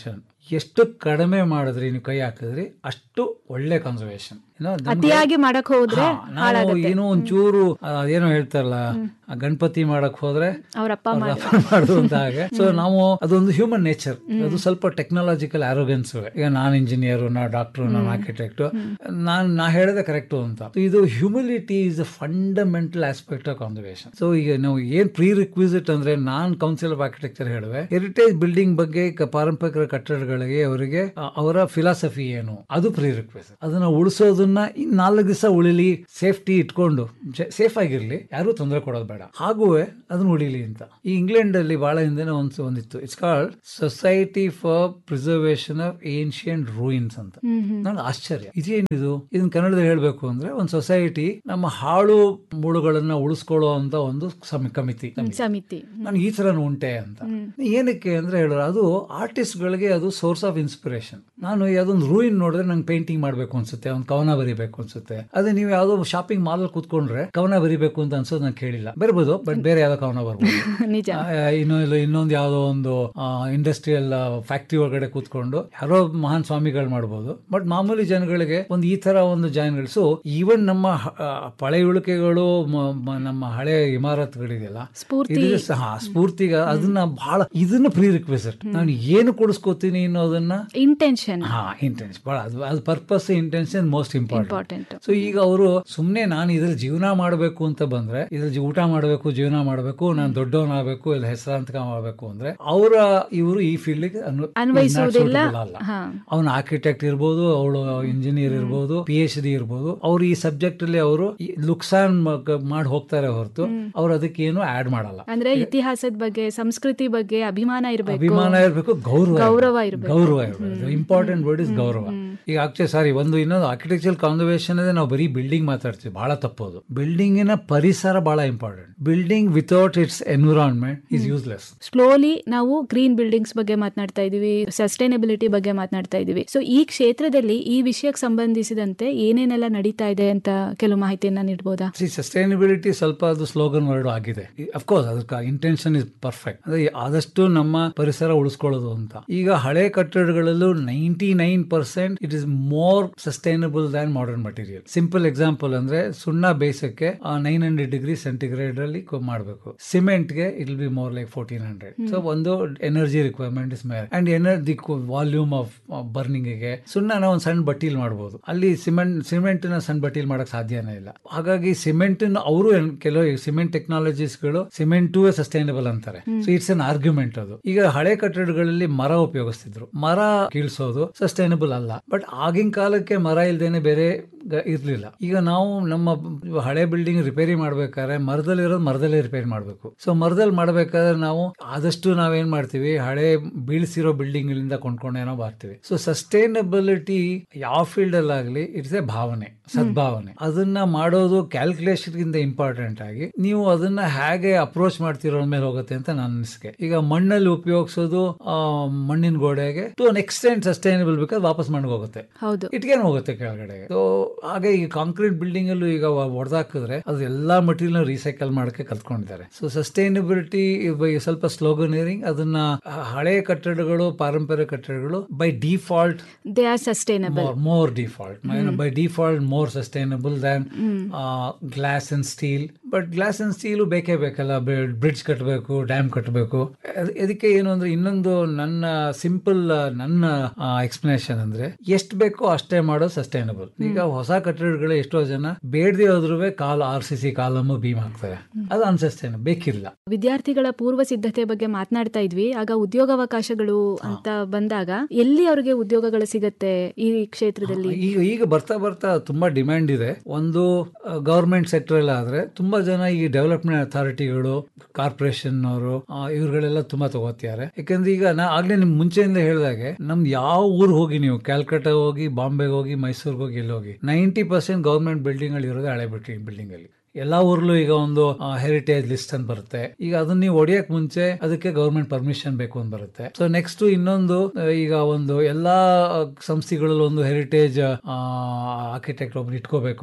ಎಷ್ಟು ಕಡಿಮೆ ಮಾಡಿದ್ರಿ ನೀವು ಕೈ ಹಾಕಿದ್ರಿ ಅಷ್ಟು ಒಳ್ಳೆ ಕನ್ಸರ್ವೇಶನ್ ಅತಿಯಾಗಿ ಮಾಡಕ್ ಹೋದ್ರೆ ನಾವು ಹಾಳಾಗತ್ತೆ ಏನೋ ಒಂಚೂರು ಆ, ಏನೋ ಹೇಳ್ತಾರಲ್ಲ ಆ ಗಣಪತಿ ಮಾಡಕ್ ಹೋದ್ರೆ ಅವ್ರಪ್ಪ ಅವ್ರ ಮಾಡಿ ಅಪ್ಪ ಮಾಡುದು ಅಂತ ಹಾಗೆ ಸೊ ನಾವು ಅದೊಂದು ಹ್ಯೂಮನ್ ನೇಚರ್ ಅದು ಸ್ವಲ್ಪ ಟೆಕ್ನಾಲಜಿಕಲ್ ಆರೋಗೆನ್ಸ್ ಈಗ ನಾನ್ ಇಂಜಿನಿಯರ್ ನಾ ಡಾಕ್ಟರ್ ನಾನು ಆರ್ಕಿಟೆಕ್ಟ್ ನಾನ್ ನಾ ಹೇಳಿದೆ ಕರೆಕ್ಟ್ ಅಂತ So ಇದು humility is a fundamental aspect of conservation so ಈಗ ನಾವು ಏನ್ ಪ್ರೀ ರಿಕ್ವಿಸಿಟ್ ಅಂದ್ರೆ ನಾನ್ ಕೌನ್ಸಿಲ್ ಆಫ್ ಆರ್ಕಿಟೆಕ್ಚರ್ ಹೇಳುವೆ ಹೆರಿಟೇಜ್ ಬಿಲ್ಡಿಂಗ್ ಬಗ್ಗೆ ಕ- ಪಾರಂಪರಿಕ ಕಟ್ಟಡಗಳಿಗೆ ಅವರಿಗೆ ಆ, ಅವರ ಫಿಲಾಸಫಿ ಏನು ಅದು ಪ್ರೀ ರಿಕ್ವೆಸ್ಟ್ ಅದನ್ನ ಉಳಿಸೋದನ್ನ ಇನ್ ನಾಲ್ಕು ದಿವಸ ಉಳಿಲಿ ಸೇಫ್ಟಿ ಇಟ್ಕೊಂಡು ಸೇಫ್ ಆಗಿರ್ಲಿ ಯಾರು ತೊಂದರೆ ಕೊಡೋದು ಬೇಡ ಹಾಗುವೆ ಅದನ್ನ ಉಳಿಲಿ ಅಂತ ಈ ಇಂಗ್ಲೆಂಡ್ ಅಲ್ಲಿ ಬಹಳ ಹಿಂದೆನೆ ಒಂದು ಒಂದಿತ್ತು it's called society for preservation of ancient ruins ಅಂತ ನಂಗೆ ಆಶ್ಚರ್ಯ ಇದೇನಿದು ಇದನ್ನ ಕನ್ನಡದಲ್ಲಿ ಹೇಳ್ಬೇಕು ಅಂದ್ರೆ ಒಂದು ಸೊಸೈಟಿ ನಮ್ಮ ಹಾಳು ಮೂಳುಗಳನ್ನ ಉಳಿಸ್ಕೊಳ್ಳೋ ಅಂತ ಒಂದು ಸಮ- ಕಮಿಟಿ ಸಮಿತಿ ನನ್ಗೆ ಈ ತರ ಉಂಟೆ ಅಂತ ಏನಕ್ಕೆ ಅಂದ್ರೆ ಹೇಳೋರು ಅದು ಆರ್ಟಿಸ್ಟ್ ಗಳಿಗೆ ಅದು ಸೋರ್ಸ್ ಆಫ್ ಇನ್ಸ್ಪಿರೇಷನ್ ನಾನು ಯಾವ್ದೊಂದು ರೂಯಿನ್ ನೋಡಿದ್ರೆ ನಂಗೆ ಪೇಂಟಿಂಗ್ ಮಾಡ್ಬೇಕು ಅನ್ಸುತ್ತೆ ಒಂದು ಕವನ ಬರಿಬೇಕು ಅನ್ಸುತ್ತೆ ಅದೇ ನೀವು ಯಾವ್ದೋ ಶಾಪಿಂಗ್ ಮಾಲ್ ಕೂತ್ಕೊಂಡ್ರೆ ಕವನ ಬರಿಬೇಕು ಅಂತ ಅನ್ಸೋದು ನಂಗೆ ಕೇಳಿಲ್ಲ ಬರ್ಬೋದು ಬಟ್ ಬೇರೆ ಯಾವ್ದೋ ಕವನ ಬರ್ಬೋದು ನಿಜ ಆ, ಇನ್ನೂ ಇಲ್ಲ ಇನ್ನೊಂದು ಯಾವ್ದೋ ಒಂದು ಇಂಡಸ್ಟ್ರಿಯಲ್ ಫ್ಯಾಕ್ಟ್ರಿ ಒಳಗಡೆ ಕೂತ್ಕೊಂಡು ಯಾರೋ ಮಹಾನ್ ಸ್ವಾಮಿಗಳು ಮಾಡ್ಬೋದು ಬಟ್ ಮಾಮೂಲಿ ಜನಗಳಿಗೆ ಒಂದು ಈ ತರ ಒಂದು ಜಾಯಿನ್ಗಳು ಸೊ ಈವನ್ ನಮ್ಮ ಹ- ಆ, ಪಳೆಯುಳಿಕೆಗಳು ಮ- ಮ- ನಮ್ಮ ಹಳೆ ಇಮಾರತ್ಗಳಿದೆಯಲ್ಲ ಸ್ಫೂರ್ತಿ ಇದು ಸಹ ಸ್ಫೂರ್ತಿಗ ಅದನ್ನ ಬಹಳ ಇದನ್ನ ಪ್ರೀ ರಿಕ್ವೆಸ್ಟ್ ನಾನು ಏನು ಕೊಡಿಸ್ಕೋತೀನಿ ಅನ್ನೋದನ್ನ ಇಂಟೆನ್ಷನ್ ಹಾ ಇಂಟೆನ್ಷನ್ ಬಹಳ ಅದು ಅದು purpose intention most important important so ಈಗ ಅವರು ಸುಮ್ನೆ ನಾನು ಇದ್ರಲ್ಲಿ ಜೀವನ ಮಾಡಬೇಕು ಅಂತ ಬಂದ್ರೆ ಇದ್ರಲ್ಲಿ ಊಟ ಮಾಡಬೇಕು ಜೀವನ ಮಾಡಬೇಕು ನಾನು ದೊಡ್ಡವನಾಗಬೇಕು ಇಲ್ಲ ಹೆಸರಾಂತಕ ಮಾಡಬೇಕು ಅಂದ್ರೆ ಅವರ ಇವರು ಈ ಫೀಲ್ಡ್ ಅನ್ವಯಿಸುವುದಿಲ್ಲ ಅಲ್ಲ ಹಾ ಅವನು ಆರ್ಕಿಟೆಕ್ಟ್ ಇರ್ಬೋದು ಅವಳು ಇಂಜಿನಿಯರ್ ಇರ್ಬೋದು ಪಿ ಎಚ್ ಡಿ ಇರ್ಬೋದು ಅವ್ರು ಈ ಸಬ್ಜೆಕ್ಟ್ ಅಲ್ಲಿ ಅವರು ಲುಕ್ಸಾನ್ ಮಾಡಿ ಹೋಗ್ತಾರೆ ಹೊರತು ಅವ್ರು ಅದಕ್ಕೆ ಏನು ಆಡ್ ಮಾಡಲ್ಲ ಅಂದ್ರೆ ಇತಿಹಾಸದ ಬಗ್ಗೆ ಸಂಸ್ಕೃತಿ ಬಗ್ಗೆ ಅಭಿಮಾನ ಇರಬೇಕು ಅಭಿಮಾನ ಇರಬೇಕು ಗೌರವ ಗೌರವ ಇರ್ಬೇಕು. ಗೌರವ ಇರಬೇಕು ಇಂಪಾರ್ಟೆಂಟ್ ವರ್ಡ್ ಇಸ್ ಗೌರವ ಈಗ ಆಕ್ಚುಲಿ ಸಾರಿ ಒಂದು ಇನ್ನೊಂದು ಆರ್ಕಿಟೆಕ್ಚರ್ ಕಾನ್ಸರ್ವೇಷನ್ ಇದೆ ನಾವು ಬರೀ ಬಿಲ್ಡಿಂಗ್ ಮಾತಾಡ್ತೀವಿ ಬಹಳ ತಪ್ಪೋದು ಬಿಲ್ಡಿಂಗಿನ ಪರಿಸರ ಬಹಳ important building without its environment is useless slowly ನಾವು ಗ್ರೀನ್ ಬಿಲ್ಡಿಂಗ್ಸ್ ಬಗ್ಗೆ ಮಾತನಾಡ್ತಾ ಇದೀವಿ ಸಸ್ಟೈನಬಿಲಿಟಿ ಬಗ್ಗೆ ಮಾತನಾಡ್ತಾ ಇದೀವಿ ಸೊ ಈ ಕ್ಷೇತ್ರದಲ್ಲಿ ಈ ವಿಷಯಕ್ಕೆ ಸಂಬಂಧಿಸಿದಂತೆ ಏನೇನೆಲ್ಲ ನಡೀತಾ ಇದೆ ಅಂತ ಕೆಲವು ಮಾಹಿತಿಯನ್ನ ನೀಡಬಹುದಾ ಸಿ ಸಸ್ಟೈನಬಿಲಿಟಿ ಸ್ವಲ್ಪ ಅದು ಸ್ಲೋಗನ್ ವರ್ಡ್ ಆಗಿದೆ ಅಫ್ಕೋರ್ಸ್ ಅದಕ್ಕೆ ಇಂಟೆನ್ಷನ್ ಇಸ್ ಪರ್ಫೆಕ್ಟ್ ಅಂದ್ರೆ ಆದಷ್ಟು ನಮ್ಮ ಪರಿಸರ ಉಳಿಸ್ಕೊಳ್ಳೋದು ಅಂತ ಈಗ ಹಳೆ ಕಟ್ಟಡಗಳಲ್ಲೂ ninety nine percent it is more sustainable than modern material simple example ಅಂದ್ರೆ ಸುಣ್ಣ ಬೇಯಿಸಕ್ಕೆ ನೈನ್ ಹಂಡ್ರೆಡ್ ಡಿಗ್ರಿ ಸೆಂಟಿಗ್ರೇಡ್ ಅಲ್ಲಿ ಮಾಡಬೇಕು ಸಿಮೆಂಟ್ ಗೆ it be more like fourteen hundred so ಒಂದು energy requirement is more and energy volume of burning ಗೆ ಸುಣ್ಣನ ಒಂದು ಸಣ್ಣ ಬಟ್ಟೀಲ್ ಮಾಡಬಹುದು ಅಲ್ಲಿ ಸಿಮೆಂಟ್ ಸಿಮೆಂಟ್ ನ ಸಣ್ಣ ಬಟ್ಟೀಲ್ ಮಾಡಕ್ ಸಾಧ್ಯನೇ ಇಲ್ಲ ಹಾಗಾಗಿ ಸಿಮೆಂಟ್ ಅವರು ಕೆಲವು ಸಿಮೆಂಟ್ ಟೆಕ್ನಾಲಜೀಸ್ ಗಳು ಸಿಮೆಂಟು ಸಸ್ಟೈನಬಲ್ ಅಂತಾರೆ ಸೊ ಇಟ್ಸ್ ಅನ್ ಆರ್ಗ್ಯುಮೆಂಟ್ ಅದು ಈಗ ಹಳೆ ಕಟ್ಟಡಗಳಲ್ಲಿ ಮರ ಉಪಯೋಗಿಸ್ತಿದ್ರು ಮರ ಕೀಳ್ಸೋದು ಸಸ್ಟೈನಬಲ್ ಅಲ್ಲ ಬಟ್ ಆಗಿನ ಕಾಲಕ್ಕೆ ಮರ ಇಲ್ದೇನೆ ಬೇರೆ ಗ- ಇರ್ಲಿಲ್ಲ ಈಗ ನಾವು ನಮ್ಮ ಬ- ಹಳೆ ಬಿಲ್ಡಿಂಗ್ ರಿಪೇರಿ ಮಾಡ್ಬೇಕಾದ್ರೆ ಮರದಲ್ಲಿ ಇರೋದು ಮರದಲ್ಲೇ ರಿಪೇರಿ ಮಾಡಬೇಕು ಸೊ ಮರದಲ್ಲಿ ಮಾಡ್ಬೇಕಾದ್ರೆ ನಾವು ಆದಷ್ಟು ನಾವೇನ್ ಮಾಡ್ತೀವಿ ಹಳೆ ಬೀಳ್ಸಿರೋ ಬಿಲ್ಡಿಂಗ್ ಗಳಿಂದ ಕೊಂಡ್ಕೊಂಡೇನೋ ಬರ್ತೀವಿ ಸೊ ಸಸ್ಟೈನಬಿಲಿಟಿ ಯಾವ ಫೀಲ್ಡ್ ಅಲ್ಲಾಗ್ಲಿ ಇಟ್ಸ್ ಎ ಭಾವನೆ ಸದ್ಭಾವನೆ ಅದನ್ನ ಮಾಡೋದು ಕ್ಯಾಲ್ಕುಲೇಷನ್ ಗಿಂತ ಇಂಪಾರ್ಟೆಂಟ್ ಆಗಿ ನೀವು ಅದನ್ನ ಹೇಗೆ ಅಪ್ರೋಚ್ ಮಾಡ್ತಿರೋ ಮೇಲೆ ಹೋಗುತ್ತೆ ಅಂತ ನನ್ನ ಅನಿಸಿಕೆ ಈಗ ಮಣ್ಣಲ್ಲಿ ಉಪಯೋಗಿಸೋದು ಆ, ಮಣ್ಣಿನ ಗೋಡೆಗೆ ಟು ಅನ್ ಎಕ್ಸ್ಟೆಂಟ್ ಸಸ್ಟೈನಬಲ್ ಬೇಕಾದ್ರೆ ವಾಪಸ್ ಮಣ್ಣಿಗೆ ಹೋಗುತ್ತೆ ಹೌದು ಇಟ್ಗೇನು ಹೋಗುತ್ತೆ ಕೆಳಗಡೆ ಸೊ ಹಾಗೆ ಈ ಕಾಂಕ್ರೀಟ್ ಬಿಲ್ಡಿಂಗ್ ಅಲ್ಲೂ ಈಗ ಹೊಡೆದಾಕಿದ್ರೆ ಅದು ಎಲ್ಲಾ ಮಟೀರಿಯಲ್ ರೀಸೈಕಲ್ ಮಾಡಕ್ಕೆ ಕಲ್ತ್ಕೊಂಡಿದ್ದಾರೆ ಸೊ ಸಸ್ಟೈನಬಿಲಿಟಿ ಸ್ವಲ್ಪ ಸ್ಲೋಗನಿಯರಿಂಗ್ ಅದನ್ನ ಹ- ಹಳೆ ಕಟ್ಟಡಗಳು ಪಾರಂಪರಿಕ ಕಟ್ಟಡಗಳು by default they are sustainable more more default by default more sustainable than uh, glass and steel but glass and steel ಬೇಕೇ ಬೇಕಲ್ಲ ಬ್ರಿಡ್ಜ್ ಕಟ್ಟಬೇಕು ಡ್ಯಾಮ್ ಕಟ್ಟಬೇಕು ಇದಕ್ಕೆ ಏನು ಅಂದ್ರೆ ಇನ್ನೊಂದು ನನ್ನ ಸಿಂಪಲ್ ನನ್ನ ಎಕ್ಸ್ಪ್ಲನೇಷನ್ ಅಂದ್ರೆ ಎಷ್ಟು ಬೇಕೋ ಅಷ್ಟೇ ಮಾಡೋದು ಸಸ್ಟೈನಬಲ್ ಈಗ ಹೊಸ ಕಟ್ಟಡಗಳು ಎಷ್ಟೋ ಜನ ಬೇಡದೆ ಹೋದ್ರೂ ಕಾಲ್ R C C column beam ಹಾಕ್ತಾರೆ ಅದು ಅನ್ಸಸ್ಟೈನಬಲ್ ಬೇಕಿಲ್ಲ ವಿದ್ಯಾರ್ಥಿಗಳ ಪೂರ್ವ ಸಿದ್ಧತೆ ಬಗ್ಗೆ ಮಾತನಾಡ್ತಾ ಇದ್ವಿ ಆಗ ಉದ್ಯೋಗಾವಕಾಶಗಳು ಅಂತ ಬಂದಾಗ ಎಲ್ಲಿ ಅವರಿಗೆ ಉದ್ಯೋಗಗಳು ಸಿಗತ್ತೆ ಈ ಕ್ಷೇತ್ರದಲ್ಲಿ ಈಗ ಈಗ ಬರ್ತಾ ಬರ್ತಾ ತುಂಬಾ ಡಿಮ್ಯಾಂಡ್ ಇದೆ ಒಂದು ಗವರ್ಮೆಂಟ್ ಸೆಕ್ಟರ್ ಎಲ್ಲ ಆದ್ರೆ ತುಂಬಾ ಜನ ಈ ಡೆವಲಪ್ಮೆಂಟ್ ಅಥಾರಿಟಿಗಳು ಕಾರ್ಪೊರೇಷನ್ ಅವರು ಇವ್ರುಗಳೆಲ್ಲ ತುಂಬಾ ತಗೋತಿದ್ದಾರೆ ಯಾಕಂದ್ರೆ ಈಗ ನಾ ಆಗ್ಲೇ ನಿಮ್ ಮುಂಚೆಯಿಂದ ಹೇಳಿದಾಗೆ ನಮ್ದು ಯಾವ ಊರ್ ಹೋಗಿ ನೀವು ಕ್ಯಾಲ್ಕಟಾ ಹೋಗಿ ಬಾಂಬೆಗೆ ಹೋಗಿ ಮೈಸೂರಿಗೆ ಹೋಗಿ ಎಲ್ಲಿ ಹೋಗಿ ನೈಂಟಿ ಪರ್ಸೆಂಟ್ ಗವರ್ಮೆಂಟ್ ಬಿಲ್ಡಿಂಗ್ ಅಲ್ಲಿ ಇರೋದೇ ಹಳೆ ಬಿಲ್ಡಿಂಗ್ ಬಿಲ್ಡಿಂಗ್ ಅಲ್ಲಿ ಎಲ್ಲಾ ಊರ್ಲೂ ಈಗ ಒಂದು ಹೆರಿಟೇಜ್ ಲಿಸ್ಟ್ ಅಂತ ಬರುತ್ತೆ ಈಗ ಅದನ್ನ ನೀವು ಹೊಡಿಯಕ್ ಮುಂಚೆ ಅದಕ್ಕೆ ಗವರ್ಮೆಂಟ್ ಪರ್ಮಿಷನ್ ಬೇಕು ಅಂತ ಬರುತ್ತೆ ಸೊ ನೆಕ್ಸ್ಟ್ ಇನ್ನೊಂದು ಆ, ಈಗ ಒಂದು ಎಲ್ಲಾ ಸಂಸ್ಥೆಗಳಲ್ಲಿ ಒಂದು ಹೆರಿಟೇಜ್ ಆರ್ಕಿಟೆಕ್ಟ್ ಒಬ್ರು ಇಟ್ಕೋಬೇಕು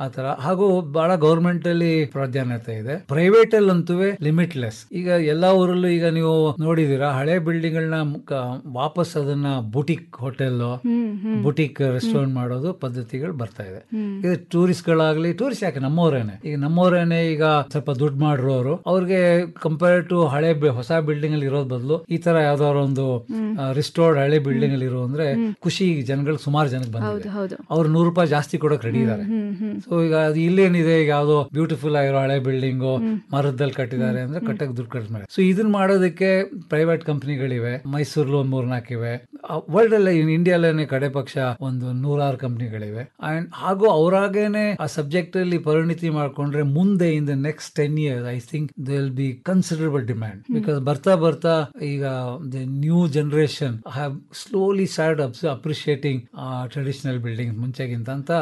ಆತರ ಹಾಗೂ ಬಹಳ ಗೌರ್ಮೆಂಟ್ ಅಲ್ಲಿ ಪ್ರಾಧಾನ್ಯತೆ ಇದೆ ಪ್ರೈವೇಟ್ ಅಲ್ಲಿ ಅಂತೂ ಲಿಮಿಟ್ಲೆಸ್ ಈಗ ಎಲ್ಲಾ ಊರಲ್ಲೂ ಈಗ ನೀವು ನೋಡಿದೀರಾ ಹಳೆ ಬಿಲ್ಡಿಂಗ್ ಗಳನ್ನ ವಾಪಸ್ ಅದನ್ನ ಬುಟಿಕ್ ಹೋಟೆಲ್ ಬುಟಿಕ್ ರೆಸ್ಟೋರೆಂಟ್ ಮಾಡೋದು ಪದ್ಧತಿಗಳು ಬರ್ತಾ ಇದೆ ಈಗ ಟೂರಿಸ್ಟ್ ಗಳಾಗ್ಲಿ ಟೂರಿಸ್ಟ್ ಯಾಕೆ ನಮ್ಮವರೇನೆ ಈಗ ನಮ್ಮವರೇನೆ ಈಗ ಸ್ವಲ್ಪ ದುಡ್ಡು ಮಾಡಿರೋರು ಅವ್ರಿಗೆ ಕಂಪೇರ್ ಟು ಹಳೆ ಬಿ- ಹೊಸ ಬಿಲ್ಡಿಂಗ್ ಅಲ್ಲಿ ಇರೋದ್ ಬದಲು ಈ ತರ ಯಾವ್ದಾದ್ರು ಒಂದು ರಿಸ್ಟೋರ್ಡ್ ಹಳೆ ಬಿಲ್ಡಿಂಗ್ ಅಲ್ಲಿ ಇರೋ ಅಂದ್ರೆ ಖುಷಿ ಜನಗಳು ಸುಮಾರು ಜನಕ್ಕೆ ಬಂದಿದೆ ಹೌದು ಅವ್ರು ನೂರು ರೂಪಾಯಿ ಜಾಸ್ತಿ ಕೊಡೋಕೆ ರೆಡಿ ಇದಾರೆ ಸೊ ಈಗ ಅದು ಇಲ್ಲೇನಿದೆ ಈಗ ಯಾವ್ದೋ ಬ್ಯೂಟಿಫುಲ್ ಆಗಿರೋ ಹಳೆ ಬಿಲ್ಡಿಂಗ್ ಮರದಲ್ಲಿ ಕಟ್ಟಿದ್ದಾರೆ ಅಂದ್ರೆ ಕಟ್ಟಕ್ ದುಡ್ಡು ಖರ್ಚು ಮಾಡಿ ಸೊ ಇದನ್ನ ಮಾಡೋದಕ್ಕೆ ಪ್ರೈವೇಟ್ ಕಂಪ್ನಿಗಳಿವೆ ಮೈಸೂರ್ಲು ಒಂದ್ ಮೂರ್ನಾಲ್ಕು ಇವೆ ವರ್ಲ್ಡ್ ಅಲ್ಲೇ ಇಂಡಿಯಾಲೇನೆ ಕಡೆ ಪಕ್ಷ ಒಂದು ನೂರಾರು ಕಂಪ್ನಿಗಳಿವೆ ಅಂಡ್ ಹಾಗೂ ಅವರಾಗೇನೆ ಆ ಸಬ್ಜೆಕ್ಟ್ ಅಲ್ಲಿ ಪರಿಣಿತಿ ಮಾಡ್ಕೊಂಡ್ರೆ ಮುಂದೆ in the next ten years I think they will be considerable demand because ಬರ್ತಾ ಬರ್ತಾ ಈಗ the new generation have slowly start appreciating traditional building ಮುಂಚೆಗಿಂತ ಅಂತ